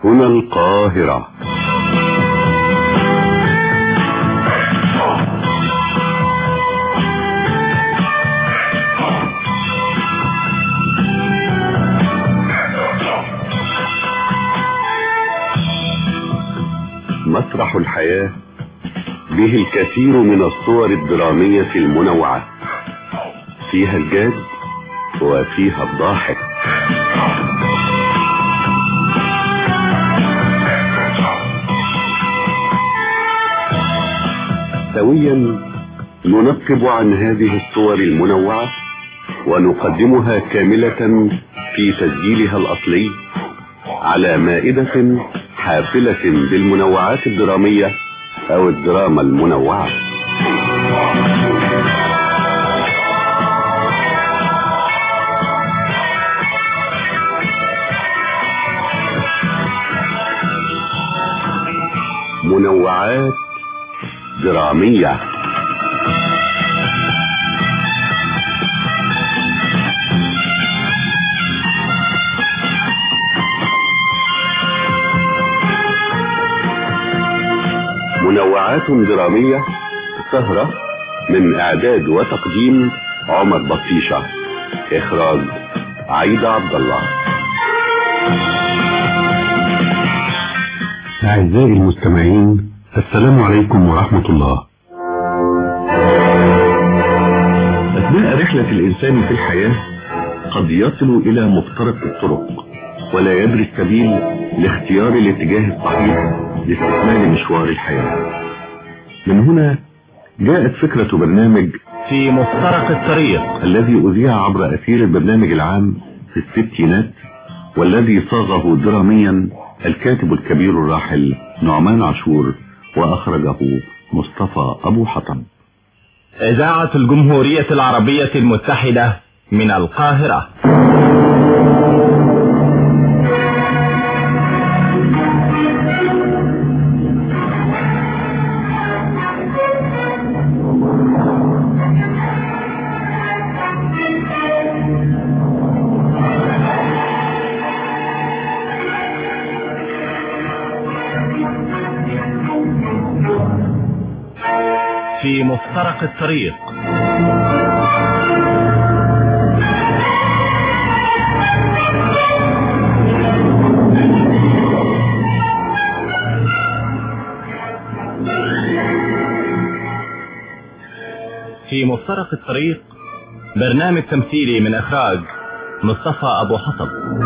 هنا القاهرة مسرح الحياة به الكثير من الصور الدرامية المنوعة فيها الجاد وفيها الضاحك سويا ننقب عن هذه الصور المنوعة ونقدمها كاملة في تسجيلها الأصلي على مائدة حافلة بالمنوعات الدرامية أو الدراما المنوعة منوعات درامية منوعات درامية سهرة من إعداد وتقديم عمر بطيشة إخراج عيدة عبد الله أعزائي المستمعين السلام عليكم ورحمة الله أثناء رحلة الإنسان في الحياة قد يصل إلى مفترق الطرق ولا يدري السبيل لاختيار الاتجاه الصحيح لاستكمال مشوار الحياة من هنا جاءت فكرة برنامج في مفترق الطريق الذي أذيع عبر أثير البرنامج العام في الستينات والذي صاغه دراميا الكاتب الكبير الراحل نعمان عاشور وأخرجه مصطفى أبو حطب إذاعة الجمهورية العربية المتحدة من القاهرة في مفترق الطريق في مفترق الطريق برنامج تمثيلي من إخراج مصطفى أبو حطب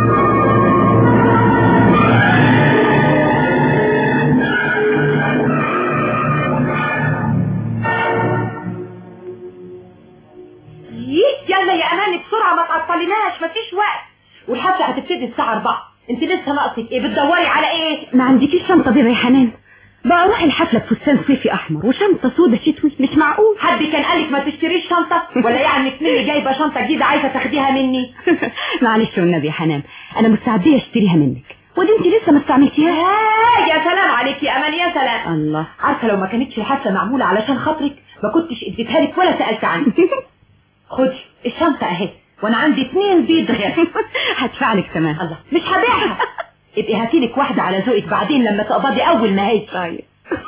يلا يا اماني بسرعه ما تعطليناش مفيش وقت والحفله هتبتدي الساعه 4 انت لسه ناقصك ايه بتدوري على ايه ما عندكيش شنطة بيضة يا حنان بقى اروح الحفلة بفستان صيفي احمر وشنطة سودا شتوي مش معقول حد كان قالك ما تشتريش شنطه ولا يعني مني جايبه شنطه جديده عايزه تاخديها مني معلش والنبي يا حنان انا مستعدية اشتريها منك ودي انت لسه ما استعملتيهاش آه يا سلام عليك يا امان يا سلام الله عارفه لو ما كانتش الحفله معموله علشان خاطرك ما كنتش اديتها لك ولا سالت عنك خدي الشنطه اهي وانا عندي اتنين بيض غير هدفع لك كمان الله مش هبيعها ابقي هاتي لك واحده على ذوقك بعدين لما تقبضي اول ما هي طيب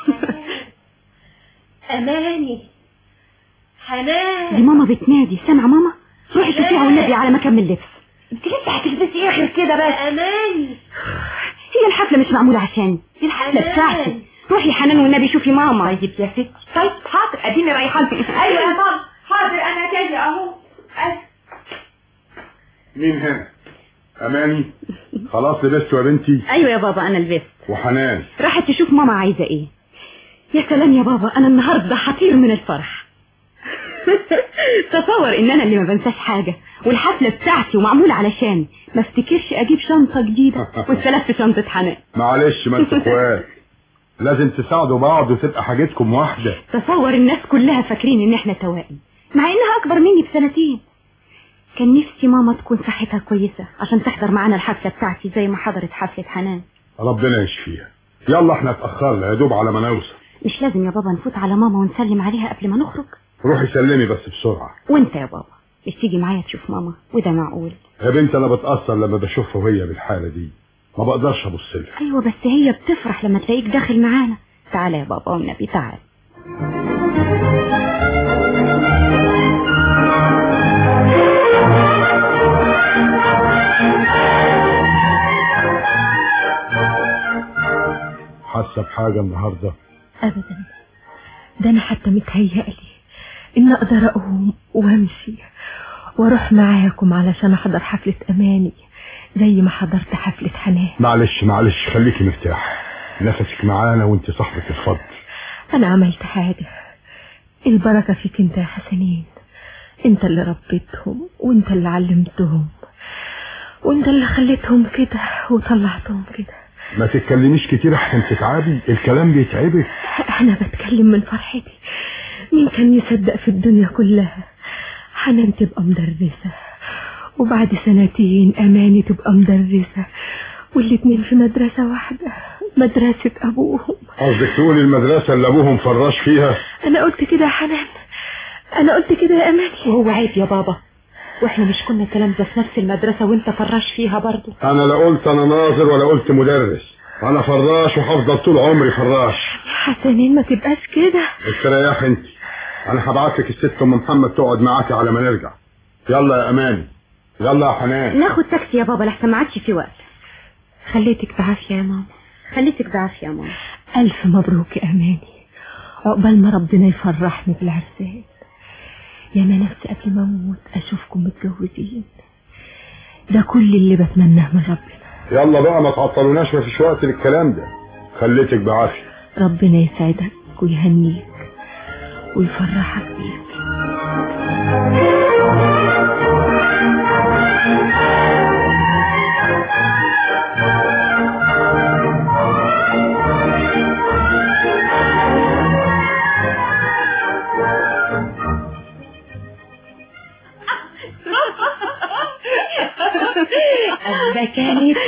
اماني دي حنان ماما بتنادي سامعة ماما روحي شوفيها والنبي على ما اكمل لبس انت لسه هتلبسي ايه غير كده بس اماني هي الحفلة مش معمولة عشاني دي الحفلة حنان. بتاعتي روحي يا حنان والنبي شوفي ماما طيب يا ستي طيب حاضر اديني رايحه ايوه يا ماما حاضر انا جايه اهو أيوة. مين هنا اماني خلاص لبست يا بنتي ايوه يا بابا انا لبست وحنان راحت تشوف ماما عايزة ايه يا سلام يا بابا انا النهاردة هطير من الفرح تصور ان انا اللي ما بنساش حاجة والحفلة بتاعتي ومعمولة علشان ما افتكرش اجيب شنطة جديدة واستلفت شنطة حنان معلش ما انتوا اخوات لازم تساعدوا بعض وتبقى حاجتكم واحدة تصور الناس كلها فاكرين ان احنا توائم مع انها اكبر مني بسنتين كان نفسي ماما تكون صحتها كويسة عشان تحضر معانا الحفلة بتاعتي زي ما حضرت حفلة حنان ربنا يشفيها يلا احنا اتأخرنا يا دوب على ما نوصل مش لازم يا بابا نفوت على ماما ونسلم عليها قبل ما نخرج روحي سلمي بس بسرعة وانت يا بابا مش تيجي معايا تشوف ماما وده معقول يا بنت انا بتأثر لما بشوفها وهي بالحالة دي ما بقدرش ابص لها ايوه بس هي بتفرح لما تلاقيك داخل معانا تعالى يا بابا والنبي تعال حاسه بحاجه النهارده ابدا ده انا حتى متهيألي ان اقدر اقوم وامشي واروح معاكم علشان احضر حفلة اماني زي ما حضرت حفلة حنان معلش معلش خليكي مرتاح نفسك معانا وانت صاحبة الفضل انا عملت حاجة البركة فيك انت يا حسنين انت اللي ربيتهم وانت اللي علمتهم وانت اللي خليتهم كده وطلعتهم كده ما تتكلميش كتير احسن تتعبي الكلام بيتعبك انا بتكلم من فرحتي مين كان يصدق في الدنيا كلها حنان تبقى مدرسة وبعد سنتين اماني تبقى مدرسة والاتنين في مدرسة واحدة مدرسة ابوهم قصدك تقولي المدرسة اللي ابوهم فراش فيها انا قلت كده يا حنان انا قلت كده يا اماني وهو عيب يا بابا واحنا مش كنا تلامذة في نفس المدرسة وانت فراش فيها برضو انا لا قلت انا ناظر ولا قلت مدرس انا فراش وهفضل طول عمري فراش حسنين ما تبقاش كده استريح انت انا هبعت لك الست ام محمد تقعد معاكي على ما نرجع يلا يا اماني يلا يا حنان ناخد تاكسي يا بابا لحسن ما عادش في وقت خليتك بعافية يا ماما خليتك بعافية يا ماما ألف مبروك يا أماني عقبال ما ربنا يفرحني بالعرسان يا ما نفسي قبل ما أموت أشوفكم متجوزين ده كل اللي بتمناه من ربنا يلا بقى ما تعطلوناش ما فيش وقت للكلام ده خليتك بعافية ربنا يسعدك ويهنيك ويفرحك بيك ده كانت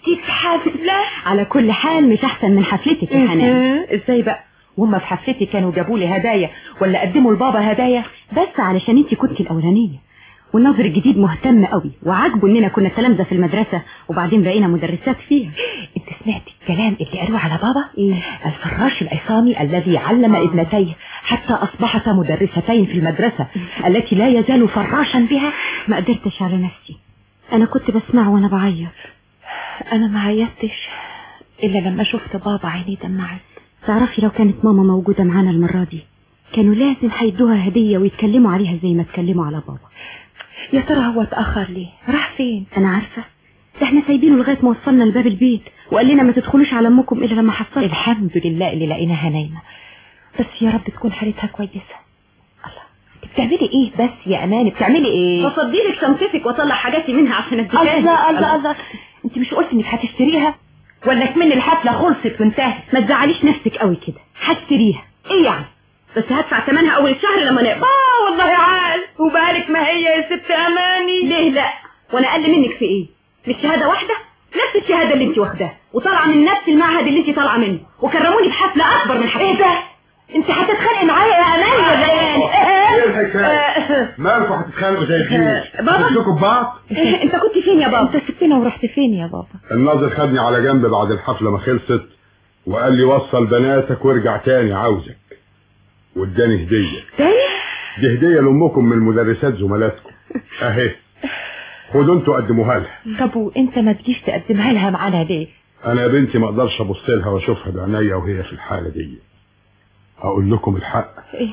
تتحفلة على كل حال مش احسن من حفلتك يا حنان ازاي بقى وهم في حفلتي كانوا جابوا لي هدايا ولا قدموا لبابا هدايا بس علشان انت كنت الاولانيه والناظر الجديد مهتم قوي وعاجبه اننا كنا تلامذه في المدرسه وبعدين بقينا مدرسات فيها انت سمعت الكلام اللي قالوه على بابا إيه؟ الفراش العصامي الذي علم ابنتيه حتى اصبحتا مدرستين في المدرسة التي لا يزال فراشا بها ما قدرتش على نفسي انا كنت بسمعه وانا بعيط انا ما عيطتش الا لما شفت بابا عيني دمعت تعرفي لو كانت ماما موجوده معانا المره دي كانوا لازم هيدوها هديه ويتكلموا عليها زي ما اتكلموا على بابا يا ترى هو اتاخر ليه راح فين انا عارفه ده احنا سايبينه لغايه ما وصلنا لباب البيت وقال لنا ما تدخلوش على امكم الا لما حصلت الحمد لله اللي لقيناها نايمه بس يا رب تكون حالتها كويسه الله انت بتعملي ايه بس يا اماني بتعملي ايه افضي لك شنطتك واطلع حاجاتي منها عشان اديها الله الله الله انت مش قلت انك هتشتريها ولا كمان الحفله خلصت وانتهت ما تزعليش نفسك قوي كده هشتريها ايه يعني بس هدفع ثمنها اول الشهر لما نقبض اه والله عال وبالك ما هي يا ست اماني ليه لا وانا اقل منك في ايه مش شهاده واحده نفس الشهاده اللي انت واخداها وطالعه من نفس المعهد اللي انت طالعه منه وكرموني بحفله اكبر من حفله ايه ده انت هتتخانقي معايا يا اماني ولا ايه ايه الحكايه مالكم هتتخانقوا زي الجيوش بابا. هتمسكوا في بعض انت كنت فين يا بابا انت سبتنا ورحت فين يا بابا الناظر خدني على جنب بعد الحفله ما خلصت وقال لي وصل بناتك وارجع تاني عاوزك واداني هديه تاني دي هديه لامكم من مدرسات زملاتكم اهي خدوا انتوا قدموها لها طب وانت ما تجيش تقدمها لها معانا ليه انا يا بنتي ما اقدرش ابص لها واشوفها بعينيا وهي في الحاله دي اقول لكم الحق ايه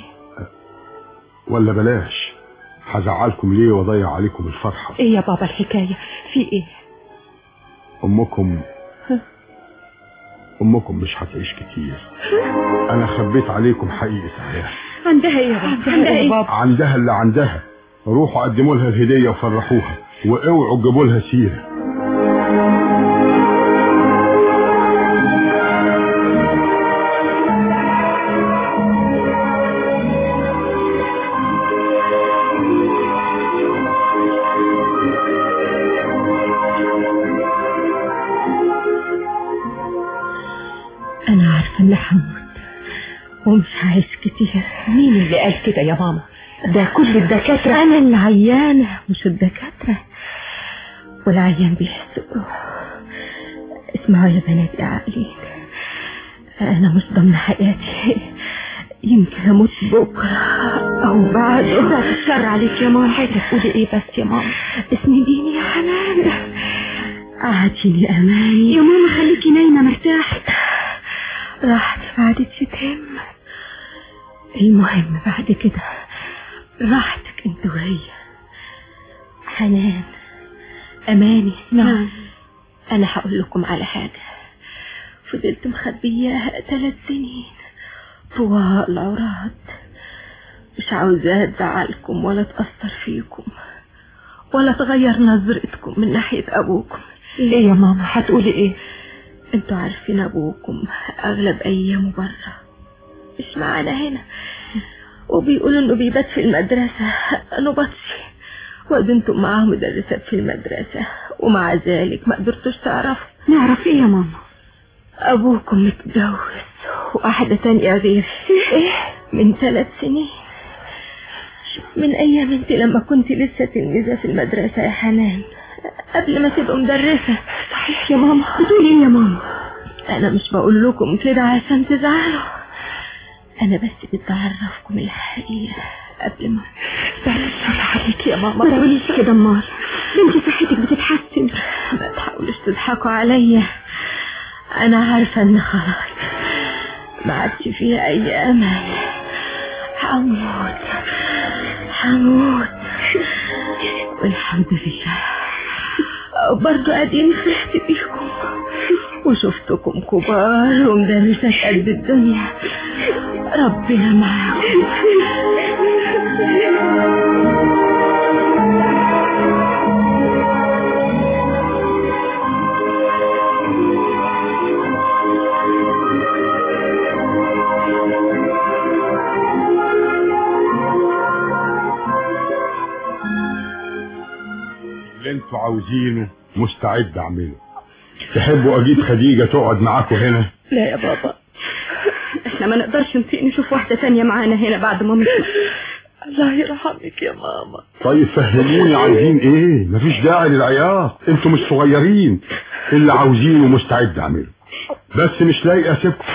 ولا بلاش هزعلكم ليه واضيع عليكم الفرحه ايه يا بابا الحكايه في ايه امكم امكم مش هتعيش كتير انا خبيت عليكم حقيقي صحيح عندها ايه يا بابا عندها يا ايه بابا عندها اللي عندها روحوا قدموا لها الهديه وفرحوها واوعوا تجيبوا لها سيره أنا عارفة إني هموت ومش هعيش كتير مين اللي قال كده يا ماما ده كل الدكاتره أنا اللي عيانة مش الدكاترة والعيان بيحس بروحه اسمعوا يا بنات يا عاقلين انا مش ضمن حياتي يمكن اموت بكره او بعده بعد الشر عليك يا ماما عايزة تقولي ايه بس يا ماما اسنديني يا حنان قعديني اماني يا ماما خليكي نايمة مرتاحة راحتي بعدتش تهم المهم بعد كده راحتك انت وهي حنان اماني نعم انا هقول لكم على حاجة فضلت مخبياها ثلاث سنين طوال عورات مش عاوزاها تزعلكم ولا تأثر فيكم ولا تغير نظرتكم من ناحية أبوكم ليه يا ماما هتقولي ايه انتوا عارفين أبوكم أغلب أيامه برا مش معانا هنا وبيقولوا إنه بيبات في المدرسة نبطشي وانتم معاه مدرسات في المدرسة ومع ذلك ما قدرتوش تعرفوا نعرف ايه يا ماما أبوكم متجوز واحدة تانية غيري إيه؟ من ثلاث سنين من أيام أنت لما كنت لسه تلميذة في المدرسة يا حنان قبل ما تبقى مدرسة صحيح يا ماما بتقولي ايه يا ماما أنا مش بقول لكم كده عشان تزعلوا أنا بس بدي أعرفكم الحقيقة قبل ما بعد الشر عليك يا ماما ما تقوليش كده امال بنتي صحتك بتتحسن ما تحاولوش تضحكوا عليا أنا عارفة إن خلاص ما عادش فيها أي أمل هموت هموت والحمد لله برضه قاعدين فرحت بيكم وشفتكم كبار ومدرسات قد الدنيا ربنا معاكم اللي انتوا عاوزينه مستعد اعمله تحبوا اجيب خديجة تقعد معاكم هنا لا يا بابا احنا ما نقدرش نطيق نشوف واحدة تانية معانا هنا بعد مامتنا الله يرحمك يا ماما طيب فهموني عايزين ايه مفيش داعي للعياط انتوا مش صغيرين اللي عاوزينه مستعد اعمله بس مش لاقي اسيبكم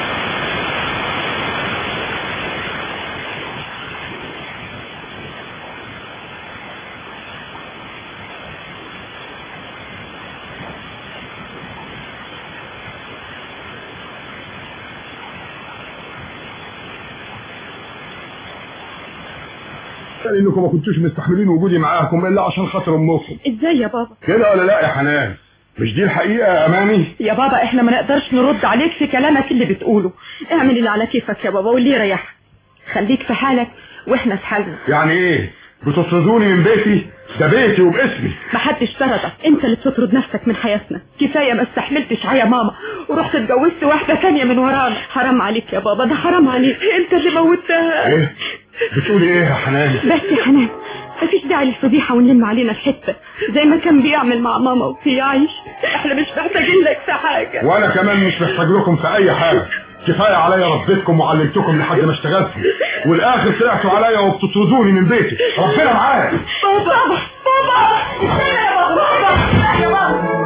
لانكم ما كنتوش مستحملين وجودي معاكم الا عشان خاطر امكم ازاي يا بابا كده ولا لا يا حنان مش دي الحقيقه يا اماني يا بابا احنا ما نقدرش نرد عليك في كلامك اللي بتقوله اعمل اللي على كيفك يا بابا واللي يريحك خليك في حالك واحنا في حالنا يعني ايه بتطردوني من بيتي ده بيتي وباسمي محدش طردك انت اللي بتطرد نفسك من حياتنا كفايه ما استحملتش يا ماما ورحت اتجوزت واحده ثانيه من ورانا حرام عليك يا بابا ده حرام عليك انت اللي موتها ايه بتقولي ايه يا حنان بس يا حنان مفيش داعي للفضيحة ونلم علينا الحتة زي ما كان بيعمل مع ماما وهي عايش احنا مش محتاجين لك في حاجه وانا كمان مش محتاج لكم في اي حاجه كفايه عليا ربيتكم وعلمتكم لحد ما اشتغلتوا والاخر طلعتوا عليا وبتطردوني من بيتي ربنا معايا بابا بابا استنى يا بابا بابا يا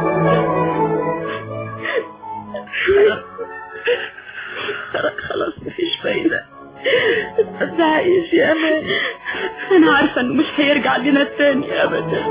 بابا خلاص مفيش فايدة ما تزعقيش يا أمان انا عارفة انه مش هيرجع لنا تاني أبدا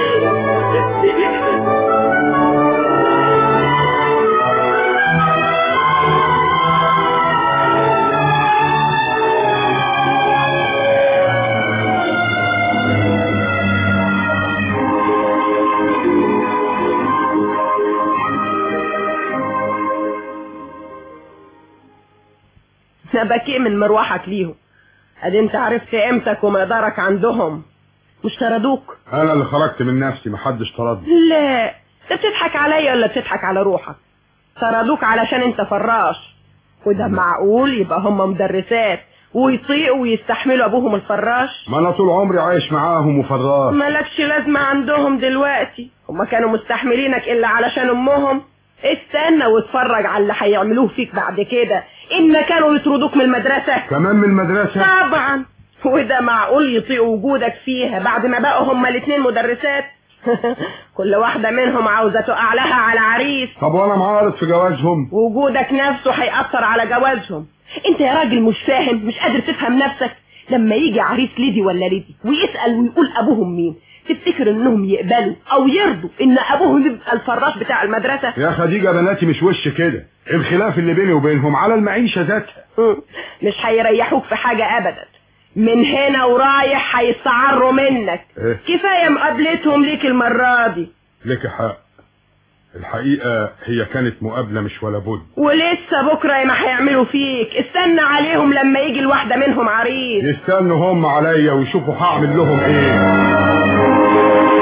نبكي من مروحك ليهم ادي انت عرفت قيمتك ومقدارك عندهم مش طردوك انا اللي خرجت من نفسي محدش طردني لا انت بتضحك عليا ولا بتضحك على روحك طردوك علشان انت فراش وده معقول يبقى هم مدرسات ويطيقوا ويستحملوا ابوهم الفراش ما انا طول عمري عايش معاهم وفراش مالكش لازمة عندهم دلوقتي هما كانوا مستحملينك الا علشان امهم استنى واتفرج على اللي هيعملوه فيك بعد كده ان كانوا يطردوك من المدرسة كمان من المدرسه طبعا وده معقول يطيقوا وجودك فيها بعد ما بقوا هما الاتنين مدرسات كل واحدة منهم عاوزة تقع لها على عريس طب وانا معارض في جوازهم وجودك نفسه هيأثر على جوازهم انت يا راجل مش فاهم مش قادر تفهم نفسك لما يجي عريس ليدي ولا ليدي ويسأل ويقول ابوهم مين تفتكر انهم يقبلوا او يرضوا ان ابوهم يبقى الفراش بتاع المدرسة يا خديجة بناتي مش وش كده الخلاف اللي بيني وبينهم على المعيشة ذاتها مم. مش هيريحوك في حاجة ابدا من هنا ورايح هيستعروا منك إيه؟ كفاية مقابلتهم ليك المرة دي لك حق الحقيقة هي كانت مقابلة مش ولا بد ولسه بكرة ما هيعملوا فيك استنى عليهم لما يجي الواحدة منهم عريس يستنوا هم عليا ويشوفوا هعمل لهم ايه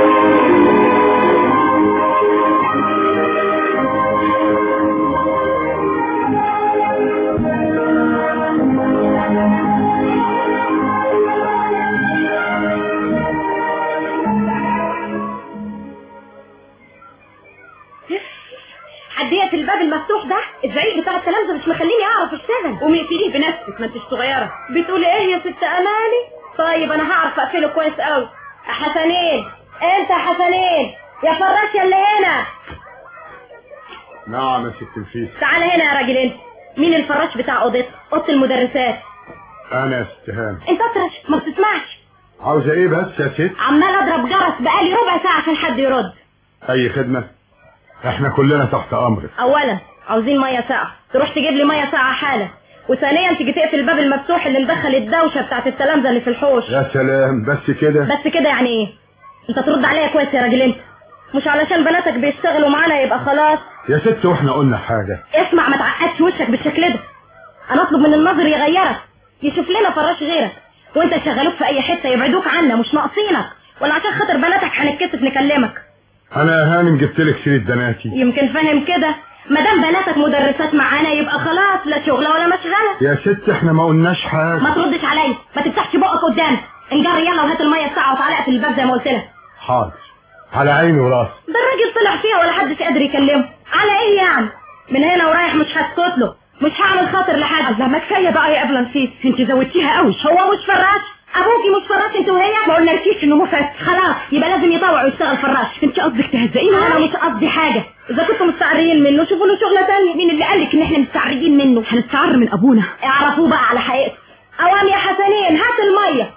حد يقفل الباب المفتوح ده الزعيق بتاع التلامذة مش مخليني اعرف اشتغل قومي اقفليه بنفسك ما انتش صغيرة بتقولي ايه يا ست اماني طيب انا هعرف اقفله كويس قوي يا حسنين انت يا حسنين يا فراش يا اللي هنا نعم يا ست الفيس تعال هنا يا راجل انت مين الفراش بتاع اوضتك اوضه المدرسات انا يا ست هانم انت اطرش ما بتسمعش عاوزة ايه بس يا ست عمال اضرب جرس بقالي ربع ساعه عشان حد يرد اي خدمة احنا كلنا تحت امرك اولا عاوزين ميه ساقعه تروح تجيب لي ميه ساقعه حالا وثانيا تيجي تقفل الباب المفتوح اللي مدخل الدوشه بتاعت التلامذه اللي في الحوش يا سلام بس كده بس كده يعني ايه انت ترد عليا كويس يا راجل انت مش علشان بناتك بيشتغلوا معانا يبقى خلاص يا ست واحنا قلنا حاجة اسمع ما تعقدش وشك بالشكل ده انا اطلب من الناظر يغيرك يشوف لنا فراش غيرك وانت شغالوك في اي حته يبعدوك عنا مش ناقصينك ولا عشان خاطر بناتك هنتكسف نكلمك انا يا هانم جبت لك سيرة بناتي يمكن فاهم كده ما دام بناتك مدرسات معانا يبقى خلاص لا شغله ولا مشغله يا ست احنا ما قلناش حاجة ما تردش عليا ما تفتحش بقك قدامي انجر يلا وهات الميه الساعه وتعالى اقفل الباب زي ما قلت لك حاضر على عيني وراسي ده الراجل طلع فيها ولا حدش قادر يكلمه على ايه يعني من هنا ورايح مش هسكت له مش هعمل خاطر لحد الله ما كفايه بقى يا ابله نسيت انت زودتيها قوي هو مش فراش ابوكي مش فراش انت وهي ما قلناكيش انه مفت خلاص يبقى لازم يطوع ويشتغل فراش انت قصدك تهزقينه انا مش قصدي حاجه اذا كنتوا مستعرين منه شوفوا له شغله ثانيه مين اللي قال لك ان احنا مستعرين منه هنستعر من ابونا اعرفوه بقى على حقيقته اوام يا حسنين هات الميه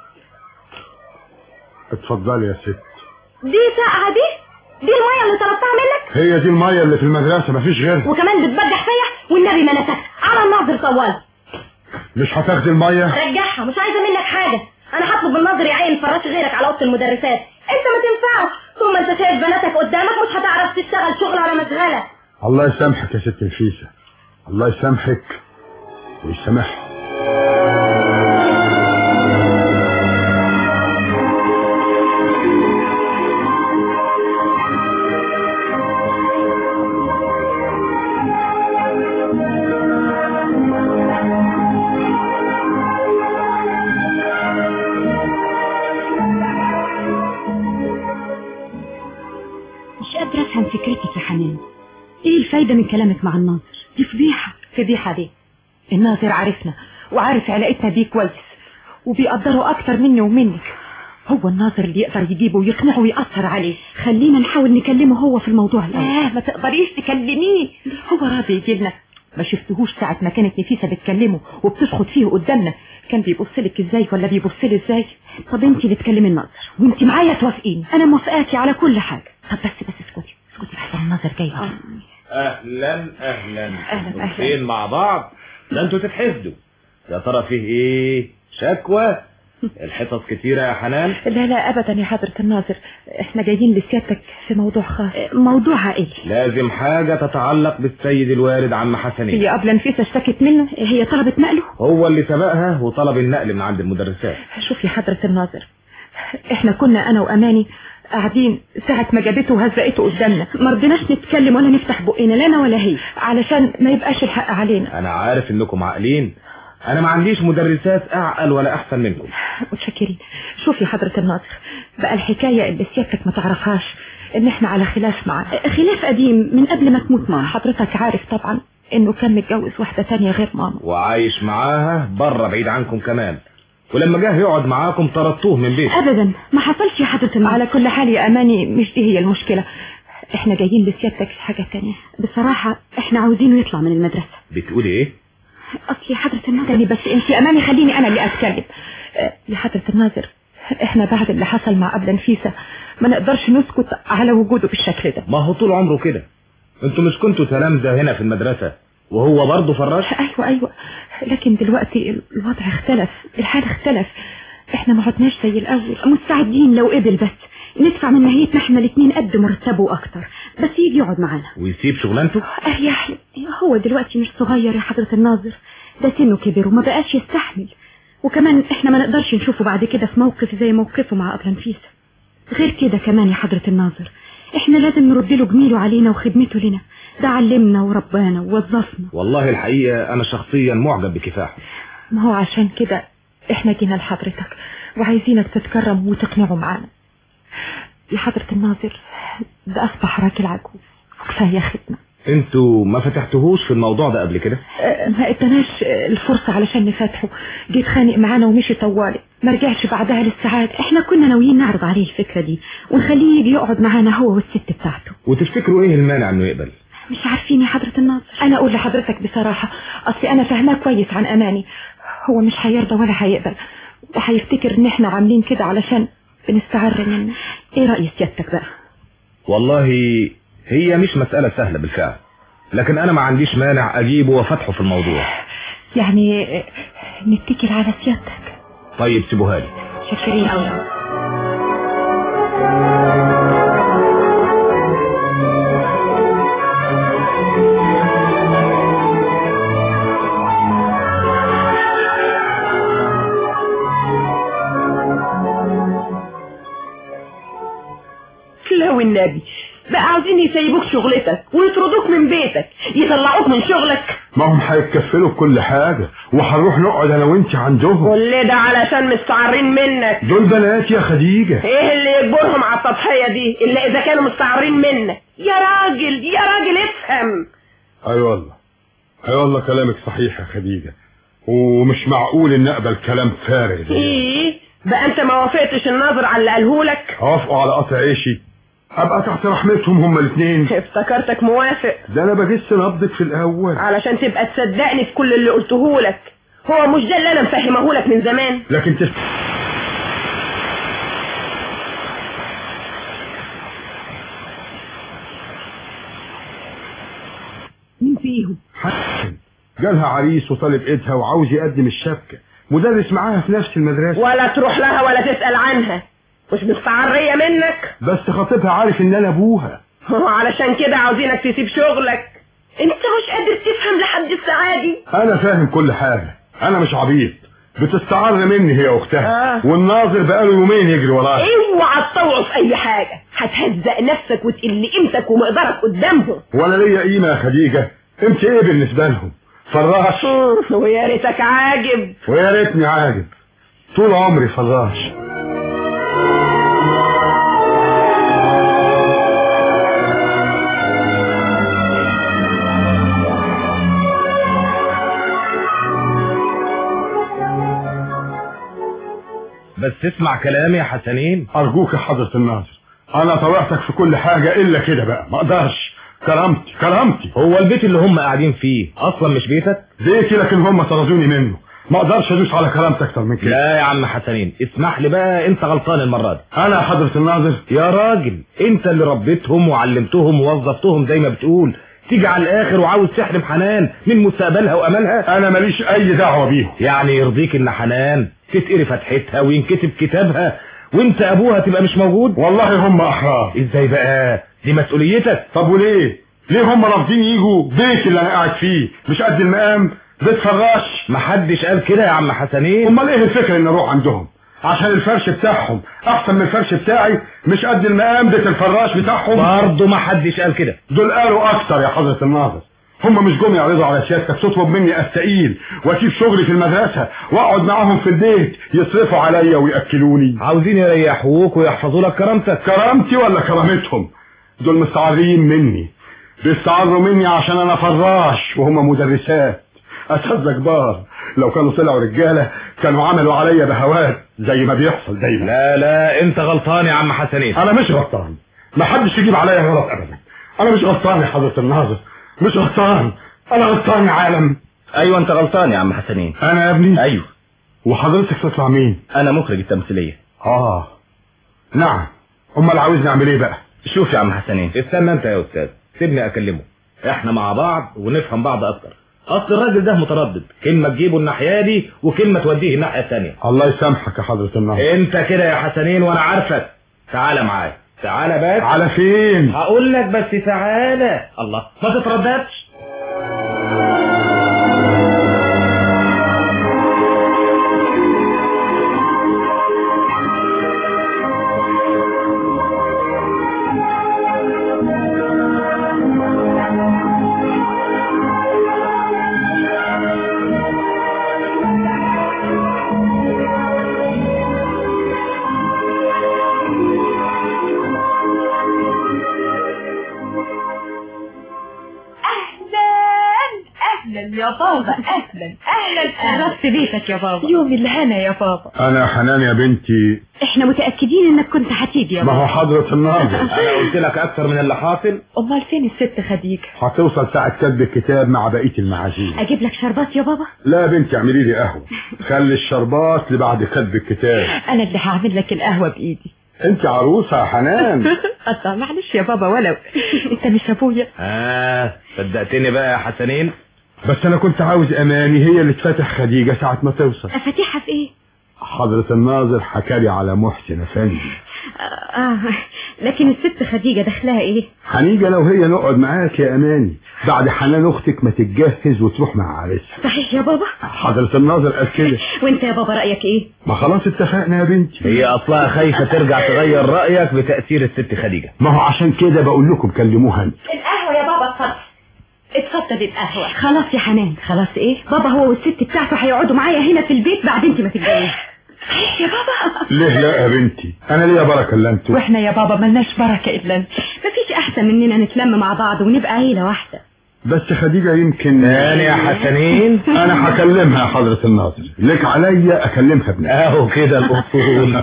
اتفضلي يا ست دي ساقعه دي دي الميه اللي طلبتها منك هي دي المية اللي في المدرسة مفيش غيرها وكمان بتبجح فيا والنبي ما نسكت على الناظر طوال مش هتاخدي المية رجعها مش عايزه منك حاجه انا هطلب الناظر يعين فراش غيرك على اوضه المدرسات انت ما تنفعش طول ما انت شايف بناتك قدامك مش هتعرف تشتغل شغل على مشغله الله يسامحك يا ست الفيسة الله يسامحك ويسامحها مش قادره افهم فكرتك يا حنان ايه الفايده من كلامك مع الناظر دي فضيحه فضيحه دي الناظر عارفنا وعارف علاقتنا بيه كويس وبيقدره اكتر مني ومنك هو الناظر اللي يقدر يجيبه ويقنعه ويأثر عليه خلينا نحاول نكلمه هو في الموضوع الأول لا ما تقدريش تكلميه هو راضي يجي لنا ما شفتهوش ساعة ما كانت نفيسة بتكلمه وبتشخط فيه قدامنا كان بيبص لك ازاي ولا بيبص لي ازاي طب انت اللي تكلمي الناظر وانت معايا توافقيني انا موافقاكي على كل حاجة طب بس بس اسكتي اسكتي لحسن الناظر جاي اهلا اهلا أهلاً، أهلاً. فين مع بعض ده انتوا تتحسدوا يا ترى فيه ايه شكوى الحصص كتيرة يا حنان لا لا ابدا يا حضرة الناظر احنا جايين لسيادتك في موضوع خاص موضوع عائلي لازم حاجة تتعلق بالسيد الوالد عم حسنين هي قبل نفيسة اشتكت منه هي طلبت نقله هو اللي سبقها وطلب النقل من عند المدرسات شوف يا حضرة الناظر احنا كنا انا واماني قاعدين ساعة ما جابته وهزقته قدامنا ما رضيناش نتكلم ولا نفتح بقنا لا انا ولا هي علشان ما يبقاش الحق علينا انا عارف انكم عاقلين انا ما عنديش مدرسات اعقل ولا احسن منكم متشكرين شوف يا حضرة الناظر بقى الحكاية اللي سيادتك ما تعرفهاش ان احنا على خلاف معاه خلاف قديم من قبل ما تموت ماما حضرتك عارف طبعا انه كان متجوز واحدة تانية غير ماما وعايش معاها بره بعيد عنكم كمان ولما جه يقعد معاكم طردتوه من بيته ابدا ما حصلش يا حضرة الناظر على كل حال يا اماني مش دي هي المشكلة احنا جايين لسيادتك في حاجة تانية بصراحة احنا عاوزينه يطلع من المدرسة بتقولي ايه اصلي حضرة الناظر بس انت يا اماني خليني انا اللي اتكلم اه، يا حضرة الناظر احنا بعد اللي حصل مع ابله نفيسة ما نقدرش نسكت على وجوده بالشكل ده ما هو طول عمره كده انتوا مش كنتوا تلامذة هنا في المدرسة وهو برضه فراش ايوه ايوه لكن دلوقتي الوضع اختلف الحال اختلف احنا ما عدناش زي الاول مستعدين لو قبل بس ندفع من ناحيتنا احنا الاثنين قد مرتبه واكتر بس يجي يقعد معانا ويسيب شغلانته اه يا أخي، هو دلوقتي مش صغير يا حضرة الناظر ده سنه كبر وما بقاش يستحمل وكمان احنا ما نقدرش نشوفه بعد كده في موقف زي موقفه مع أبلة نفيسة غير كده كمان يا حضرة الناظر احنا لازم نرد له جميله علينا وخدمته لنا ده علمنا وربانا ووظفنا والله الحقيقة انا شخصيا معجب بكفاحه ما هو عشان كده احنا جينا لحضرتك وعايزينك تتكرم وتقنعه معانا يا حضرة الناظر ده أصبح راجل عجوز وكفاية خدمة انتوا ما فتحتهوش في الموضوع ده قبل كده اه، ما ادناش اه، الفرصة علشان نفتحه جيت خانق معانا ومشي طوالي ما رجعش بعدها للسعادة احنا كنا ناويين نعرض عليه الفكرة دي ونخليه يجي يقعد معانا هو والست بتاعته وتفتكروا ايه المانع انه يقبل مش عارفين يا حضرة الناظر انا اقول لحضرتك بصراحة اصلي انا فاهماه كويس عن اماني هو مش هيرضى ولا هيقبل وهيفتكر ان احنا عاملين كده علشان بنستعر منه ايه رأي سيادتك بقى والله هي مش مسألة سهلة بالفعل لكن انا ما عنديش مانع اجيبه وفتحه في الموضوع يعني اه، نتكل على سيادتك طيب سيبوها لي شاكرين قوي لا والنبي بقى عاوزين يسيبوك شغلتك ويطردوك من بيتك يطلعوك من شغلك ما هم هيتكفلوا بكل حاجة وهنروح نقعد انا وانت عندهم كل ده علشان مستعرين منك دول بنات يا خديجة ايه اللي يجبرهم على التضحية دي الا اذا كانوا مستعرين منك يا راجل يا راجل افهم اي والله اي والله كلامك صحيح يا خديجة ومش معقول ان اقبل كلام فارغ زي ده. ايه بقى انت ما وافقتش الناظر على اللي قالهولك اوافقوا على قطع عيشي ابقى تحت رحمتهم هما الاثنين افتكرتك موافق ده انا بجس نبضك في الاول علشان تبقى تصدقني في كل اللي قلتهولك هو مش ده اللي انا مفهمهولك من زمان لكن تس... مين فيهم حسن جالها عريس وطالب ايدها وعاوز يقدم الشبكة مدرس معاها في نفس المدرسة ولا تروح لها ولا تسأل عنها مش مستعرية منك بس خطيبها عارف ان انا ابوها علشان كده عاوزينك تسيب شغلك انت مش قادر تفهم لحد الساعة دي انا فاهم كل حاجة انا مش عبيط بتستعر مني هي اختها آه. والناظر بقاله يومين يجري ورايا اوعى تطوعوا في اي حاجة هتهزق نفسك وتقل قيمتك ومقدرك قدامهم ولا ليا قيمة يا خديجة انت ايه بالنسبة لهم فراش ويا ريتك عاجب ويا ريتني عاجب طول عمري فراش بس اسمع كلامي يا حسنين ارجوك يا حضرة الناظر انا طوعتك في كل حاجة الا كده بقى ما اقدرش كرامتي كرامتي هو البيت اللي هم قاعدين فيه اصلا مش بيتك بيتي لكن هم طردوني منه ما اقدرش ادوس على كرامتي اكتر من كده لا يا عم حسنين اسمح لي بقى انت غلطان المرة دي انا يا حضرة الناظر يا راجل انت اللي ربيتهم وعلمتهم ووظفتهم زي ما بتقول تيجي على الاخر وعاوز تحرم حنان من مستقبلها واملها انا ماليش اي دعوة بيهم يعني يرضيك ان حنان تتقري فتحتها وينكتب كتابها وانت ابوها تبقى مش موجود والله هم احرار ازاي بقى دي مسؤوليتك طب وليه ليه هم رافضين يجوا بيت اللي انا قاعد فيه مش قد المقام بيت فراش محدش قال كده يا عم حسنين امال ايه الفكرة ان اروح عندهم عشان الفرش بتاعهم احسن من الفرش بتاعي مش قد المقام بيت الفراش بتاعهم برضه محدش قال كده دول قالوا اكتر يا حضرة الناظر هم مش جم يعرضوا على سيادتك تطلب مني استقيل واسيب شغلي في المدرسة واقعد معاهم في البيت يصرفوا عليا وياكلوني عاوزين يريحوك ويحفظوا لك كرامتك كرامتي ولا كرامتهم دول مستعرين مني بيستعروا مني عشان انا فراش وهم مدرسات اساتذه كبار لو كانوا طلعوا رجالة كانوا عملوا عليا بهوات زي ما بيحصل دايما لا لا انت غلطان يا عم حسنين انا مش غلطان ما حدش يجيب عليا غلط ابدا انا مش غلطان يا حضرة الناظر مش غلطان انا غلطان يا عالم ايوه انت غلطان يا عم حسنين انا يا ابني ايوه وحضرتك تطلع مين انا مخرج التمثيليه اه نعم امال عاوزني اعمل ايه بقى شوف يا عم حسنين استنى انت يا استاذ سيبني اكلمه احنا مع بعض ونفهم بعض اكتر اصل الراجل ده متردد كلمه تجيبه الناحيه دي وكلمه توديه الناحيه الثانيه الله يسامحك يا حضرة الناظر انت كده يا حسنين وانا عارفك تعالى معايا تعالى بس على فين هقول لك بس تعالى الله ما تترددش اهلا اهلا يا بابا اهلا اهلا رص بيتك يا بابا يوم الهنا يا بابا انا حنان يا بنتي احنا متأكدين انك كنت هتيجي يا ما بابا هو حضرة الناظر انا قلت لك اكتر من اللي حاصل امال فين الست خديجه هتوصل ساعة كتب الكتاب مع بقية المعازيم اجيب لك شربات يا بابا لا يا بنتي اعملي لي قهوة خلي الشربات لبعد كتب الكتاب انا اللي هعمل لك القهوه بايدي انت عروسة يا حنان الله معلش يا بابا ولو انت مش ابويا اه صدقتني بقى يا حسنين بس انا كنت عاوز اماني هي اللي تفتح خديجة ساعة ما توصل فاتحة في ايه حضرة الناظر حكالي على محسن افندي اه لكن الست خديجة دخلها ايه هنيجي لو هي نقعد معاك يا اماني بعد حنان اختك ما تتجهز وتروح مع عريسها صحيح يا بابا حضرة الناظر قال كده وانت يا بابا رأيك ايه ما خلاص اتفقنا يا بنتي هي اصلها خايفه ترجع تغير رايك بتاثير الست خديجه ما هو عشان كده بقول لكم كلموها انت القهوه يا بابا اتفضل اتفضل القهوه خلاص يا حنان خلاص ايه بابا هو والست بتاعته هيقعدوا معايا هنا في البيت بعد انت ما تتجوزي صحيح يا بابا ليه لا يا بنتي انا ليا بركة الا انتوا واحنا يا بابا ملناش بركه الا انت مفيش احسن مننا نتلم مع بعض ونبقى عيلة واحدة بس خديجة يمكن تاني يا حسنين انا هكلمها يا حضرة الناظر لك عليا اكلمها بنفسي اهو كده الاصول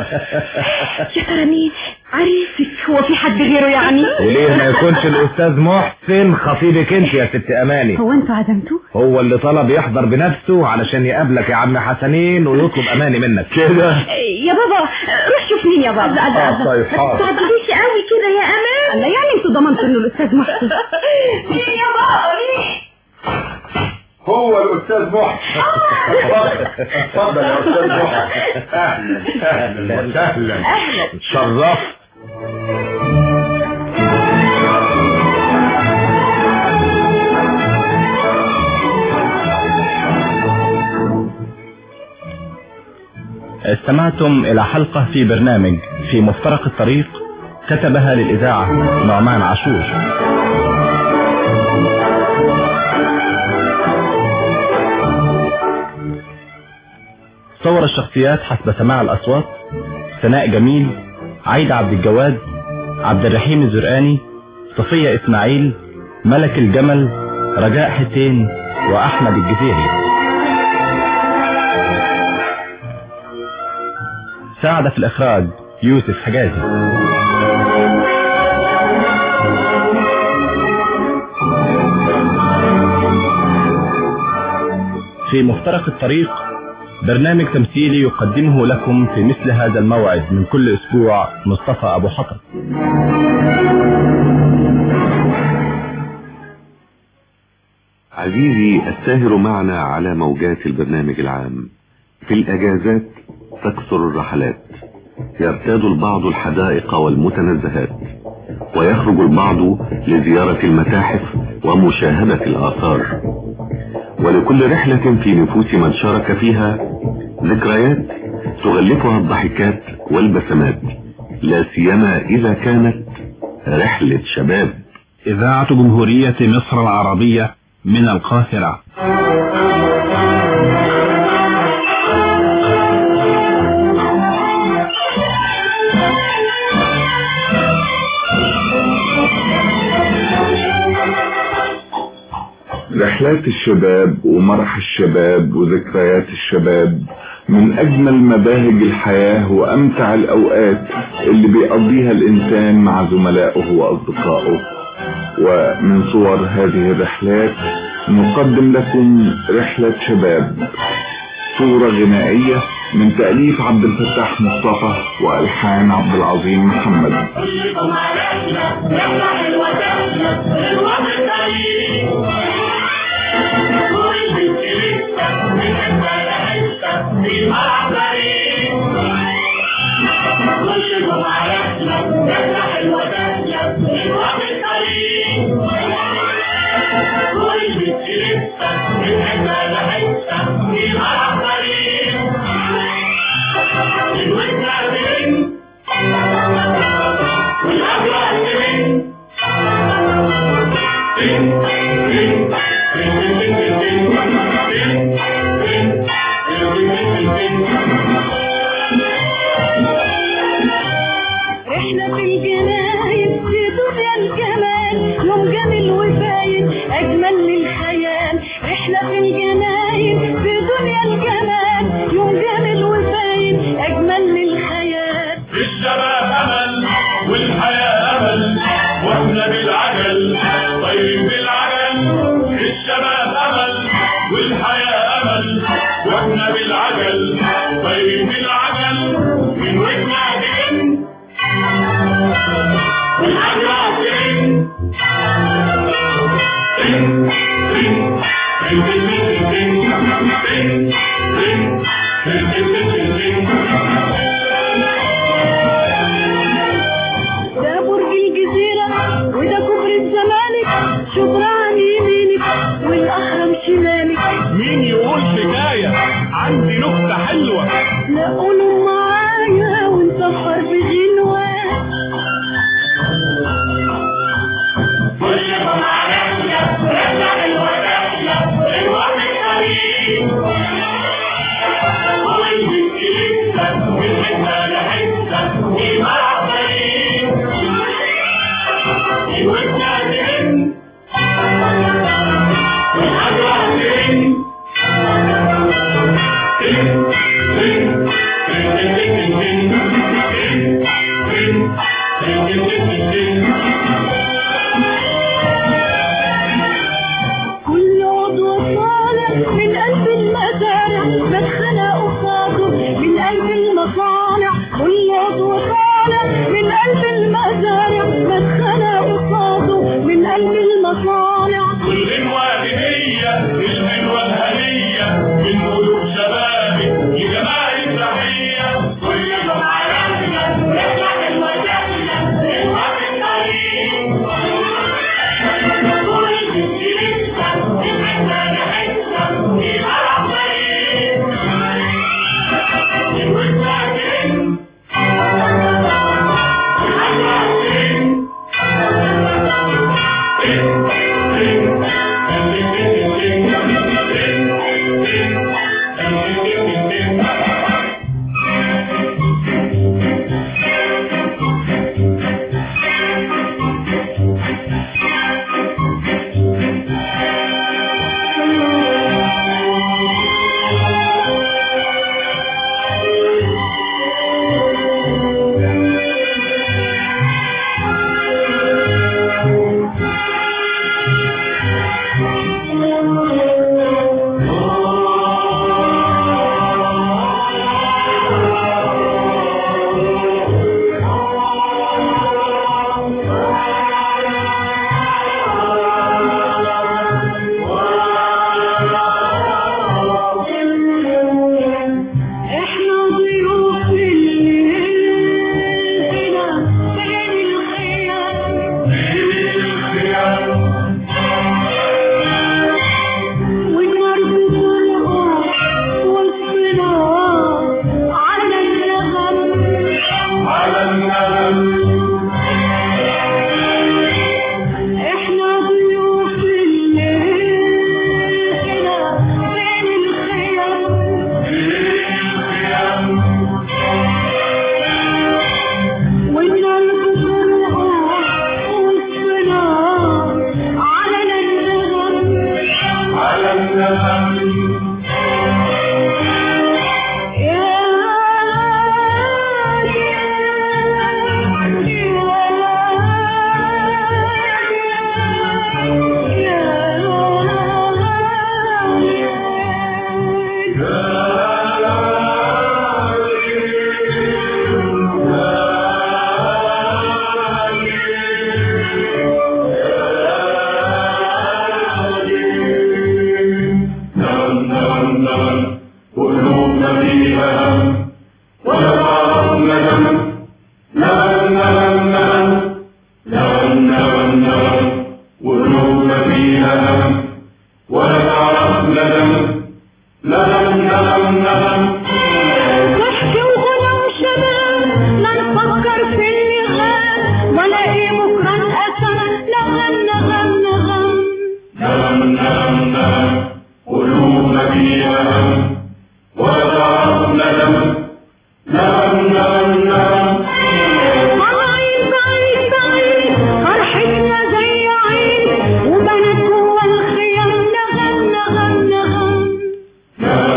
يا ترى مين عريسك هو في حد غيره يعني وليه ما يكونش الاستاذ محسن خطيبك انت يا ست اماني هو انتوا عزمتوه هو اللي طلب يحضر بنفسه علشان يقابلك يا عم حسنين ويطلب اماني منك كده يا بابا روح شوف مين يا بابا اه طيب ما حاضر تستعجليش قوي كده يا امان لا يعني انتوا ضمنتوا انه الاستاذ محسن مين يا بابا مين هو الاستاذ محسن اتفضل يا استاذ محسن اهلا اهلا وسهلا شرفت استمعتم إلى حلقة في برنامج في مفترق الطريق كتبها للإذاعة نعمان عاشور صور الشخصيات حسب سماع الأصوات سناء جميل عايدة عبد الجواد عبد الرحيم الزرقاني صفية إسماعيل ملك الجمل رجاء حسين وأحمد الجزيري ساعد في الإخراج يوسف حجازي في مفترق الطريق برنامج تمثيلي يقدمه لكم في مثل هذا الموعد من كل أسبوع مصطفى أبو حطب عزيزي الساهر معنا على موجات البرنامج العام في الأجازات تكثر الرحلات يرتاد البعض الحدائق والمتنزهات ويخرج البعض لزيارة المتاحف ومشاهدة الآثار ولكل رحلة في نفوس من شارك فيها ذكريات تغلفها الضحكات والبسمات لا سيما إذا كانت رحلة شباب إذاعة جمهورية مصر العربية من القاهرة رحلات الشباب ومرح الشباب وذكريات الشباب من أجمل مباهج الحياة وأمتع الأوقات اللي بيقضيها الإنسان مع زملائه وأصدقائه ومن صور هذه الرحلات نقدم لكم رحلة شباب صورة غنائية من تأليف عبد الفتاح مصطفى وألحان عبد العظيم محمد كلكم عرفنا رحلة حلوة سهلة حلوة بالتاريخ كل بنت لسه من حتة لحتة في ملعب بريء كلكم عرفنا رحلة حلوة سهلة حلوة بالتاريخ كل بنت لسه من حتة لحتة في ملعب بريء الودن بين والأبرار بين احنا في الجناين في دنيا الجمال يوم جميل وفايد اجمل من الخيال احنا في الجناين في دنيا الجمال يوم جميل وفايد اجمل من الخيال الشباب أمل والحياة أمل واحنا بالعجل طايرين بالعجل الشباب أمل والحياة أمل واحنا بالعجل طايرين بالعجل من وجنا بين والأجرع بين بين بين بين بين بين بين بين بين بين ده برج الجزيرة وده كفر الزمالك شبرا عن يمينك والأهرم شمالك مين يقول حكاية عندي نكتة حلوة لا قولوا معايا ونسفر بغنوة كلكم عرفنا رحلة حلوة سهلة الوقت قريب والبنت لسه من حتة لحتة في ملعب بعيد الودن ترن والأجرع ترن ترن ترن ترن ترن ترن ترن ترن ترن كل عضو صالح من قلب المزارع مدخنة قصاده من قلب المصانع كل عضو صالح من قلب المزارع مدخنة قصاده من قلب المصانع والغنوة هدية الحلوة الهنية من قلوب شبابك لجمال تحية كلكم عرفنا رحلة حلوة سهلة الوقت قريب كل بنت لسه من حتة لحتة في ملعب بعيد الودن ترن والأجرع ترن ترن ضحك وغنى وشباب لا نفكر في اللي غاب ولا ايه بكره اتأثر نغم نغم نغم عين بعيد بعيد فرحتنا زي عين وبنات جوا الخيام نغم نغم نغم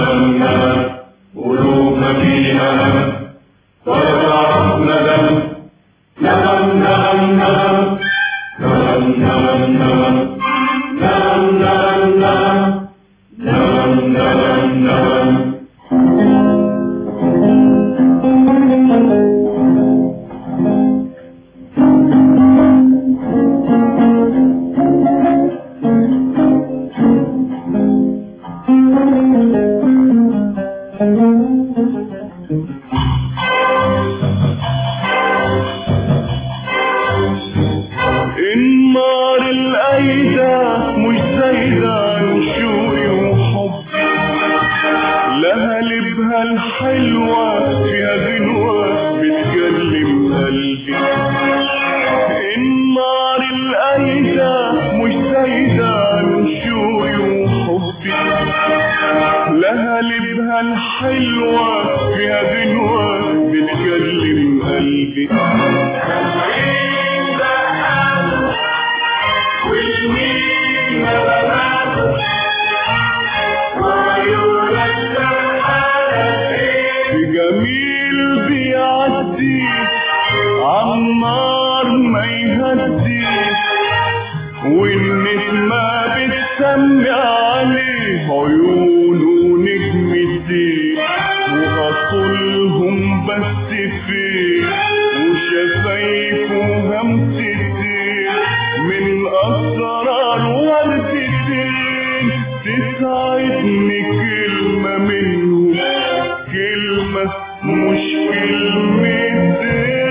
النار الأيدة مش زايدة عن شوقي وحبي لها لبها الحلوة فيها غنوة بتكلم قلبي النار الأيدة مش زايدة عن شوقي وحبي لها لبها الحلوة فيها غنوة بتكلم قلبي جميل بيعدي عالنار ما يهدي والنجمة بتسمي عليه عيونه نجم الدين وغطولهم بس فين وشفايفه همستين من أسرار وردتين تسعدني كلمة منهم كلمة مش كلمتين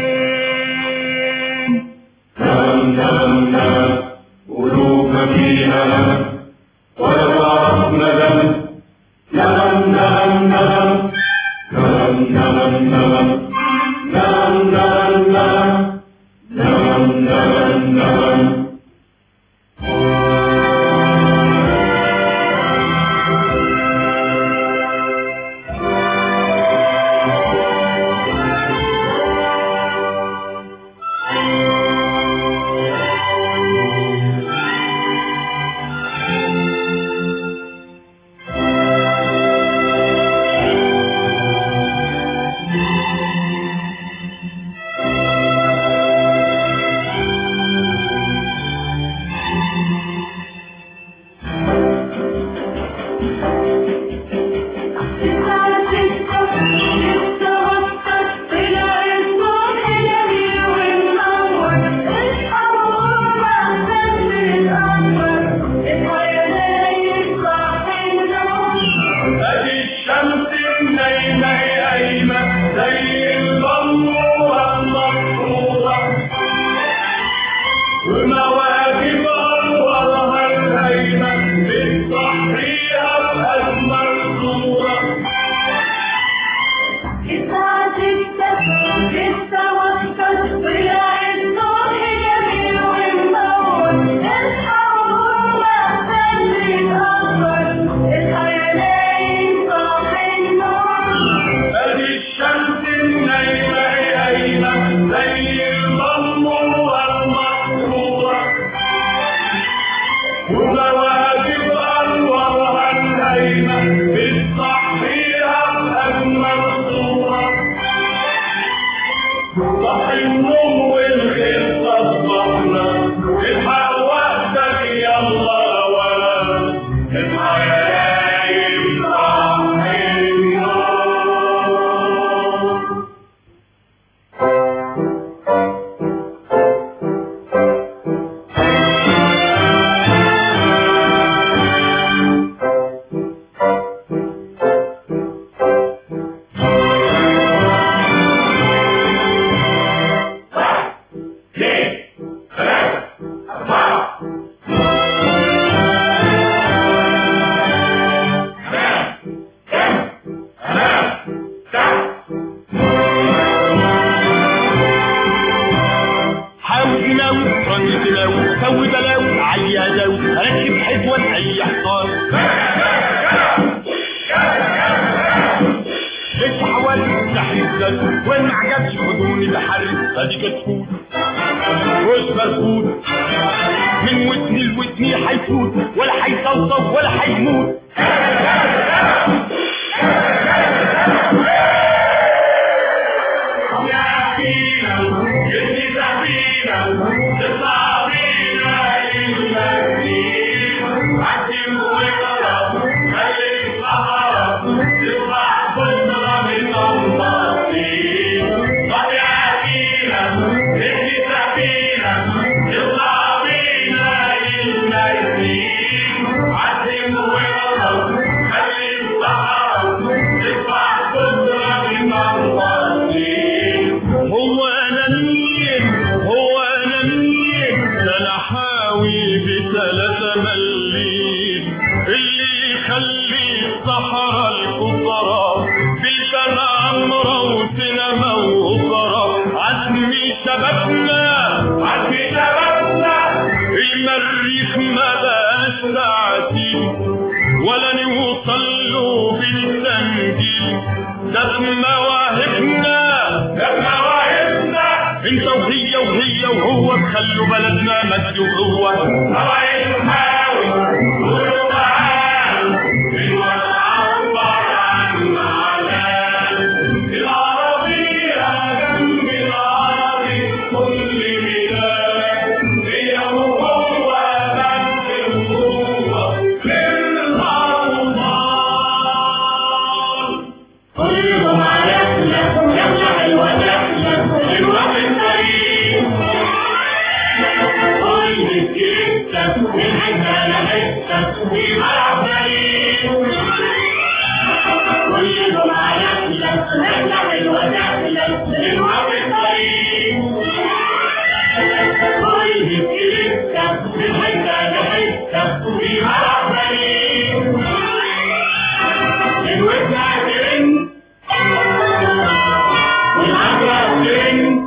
ادي الشمس النايمة قايمة زي البلورة المفروضة ومواهب أنورها الهيمة بتصحيها بأجمل صورة الساعة ستة لسه واقفة طلع الصبح جميل ومنور اصحى وهو بدري الأخضر اصحى يا نايم صاحي النور ادي الشمس البلد وين ما عجبش خدوني بحرك ادي كتكوت مش بركوت من ودني لودني هيفوت ولا هيصوصو ولا هيموت يا فينا جدي سفينة تطلع بينا للمدينة عدي وقرب خلي الصحراء تطلع بكرة من البطيء طب يا فينا جدي سفينة تطلع بينا للمدينة عدي وقرب خلي الصحراء تطلع بكرة من البطيء هو انا مين هو انا مين ده انا حاوي بثلاثة مليم اللي يخلي الصحراء الكبرى بلدان عمرة وسينما وأوبرا عزمي شبابنا عزمي شبابنا المريخ ما بقاش تعتيب ولا نوصل له بالتنجيل ده بمواهبنا ده بمواهبنا انت وهي وهي وهو تخلوا بلدنا مجد وقوة طبعا نحاول قولوا معانا الوضع عبر عن معلان العربية جنب العربي كل ميلاد هي وهو بنت وهو للأوطان كلهم عرفنا يلا حلوة نحلة الوقت الطريق كل الكتة من حتة لحتة في ملعب بريد كلهم عرفنا يلا حلوة نحلة الوقت الطريق كل الكتة من حتة لحتة في ملعب بريد الودن عشرين والعشرة عشرين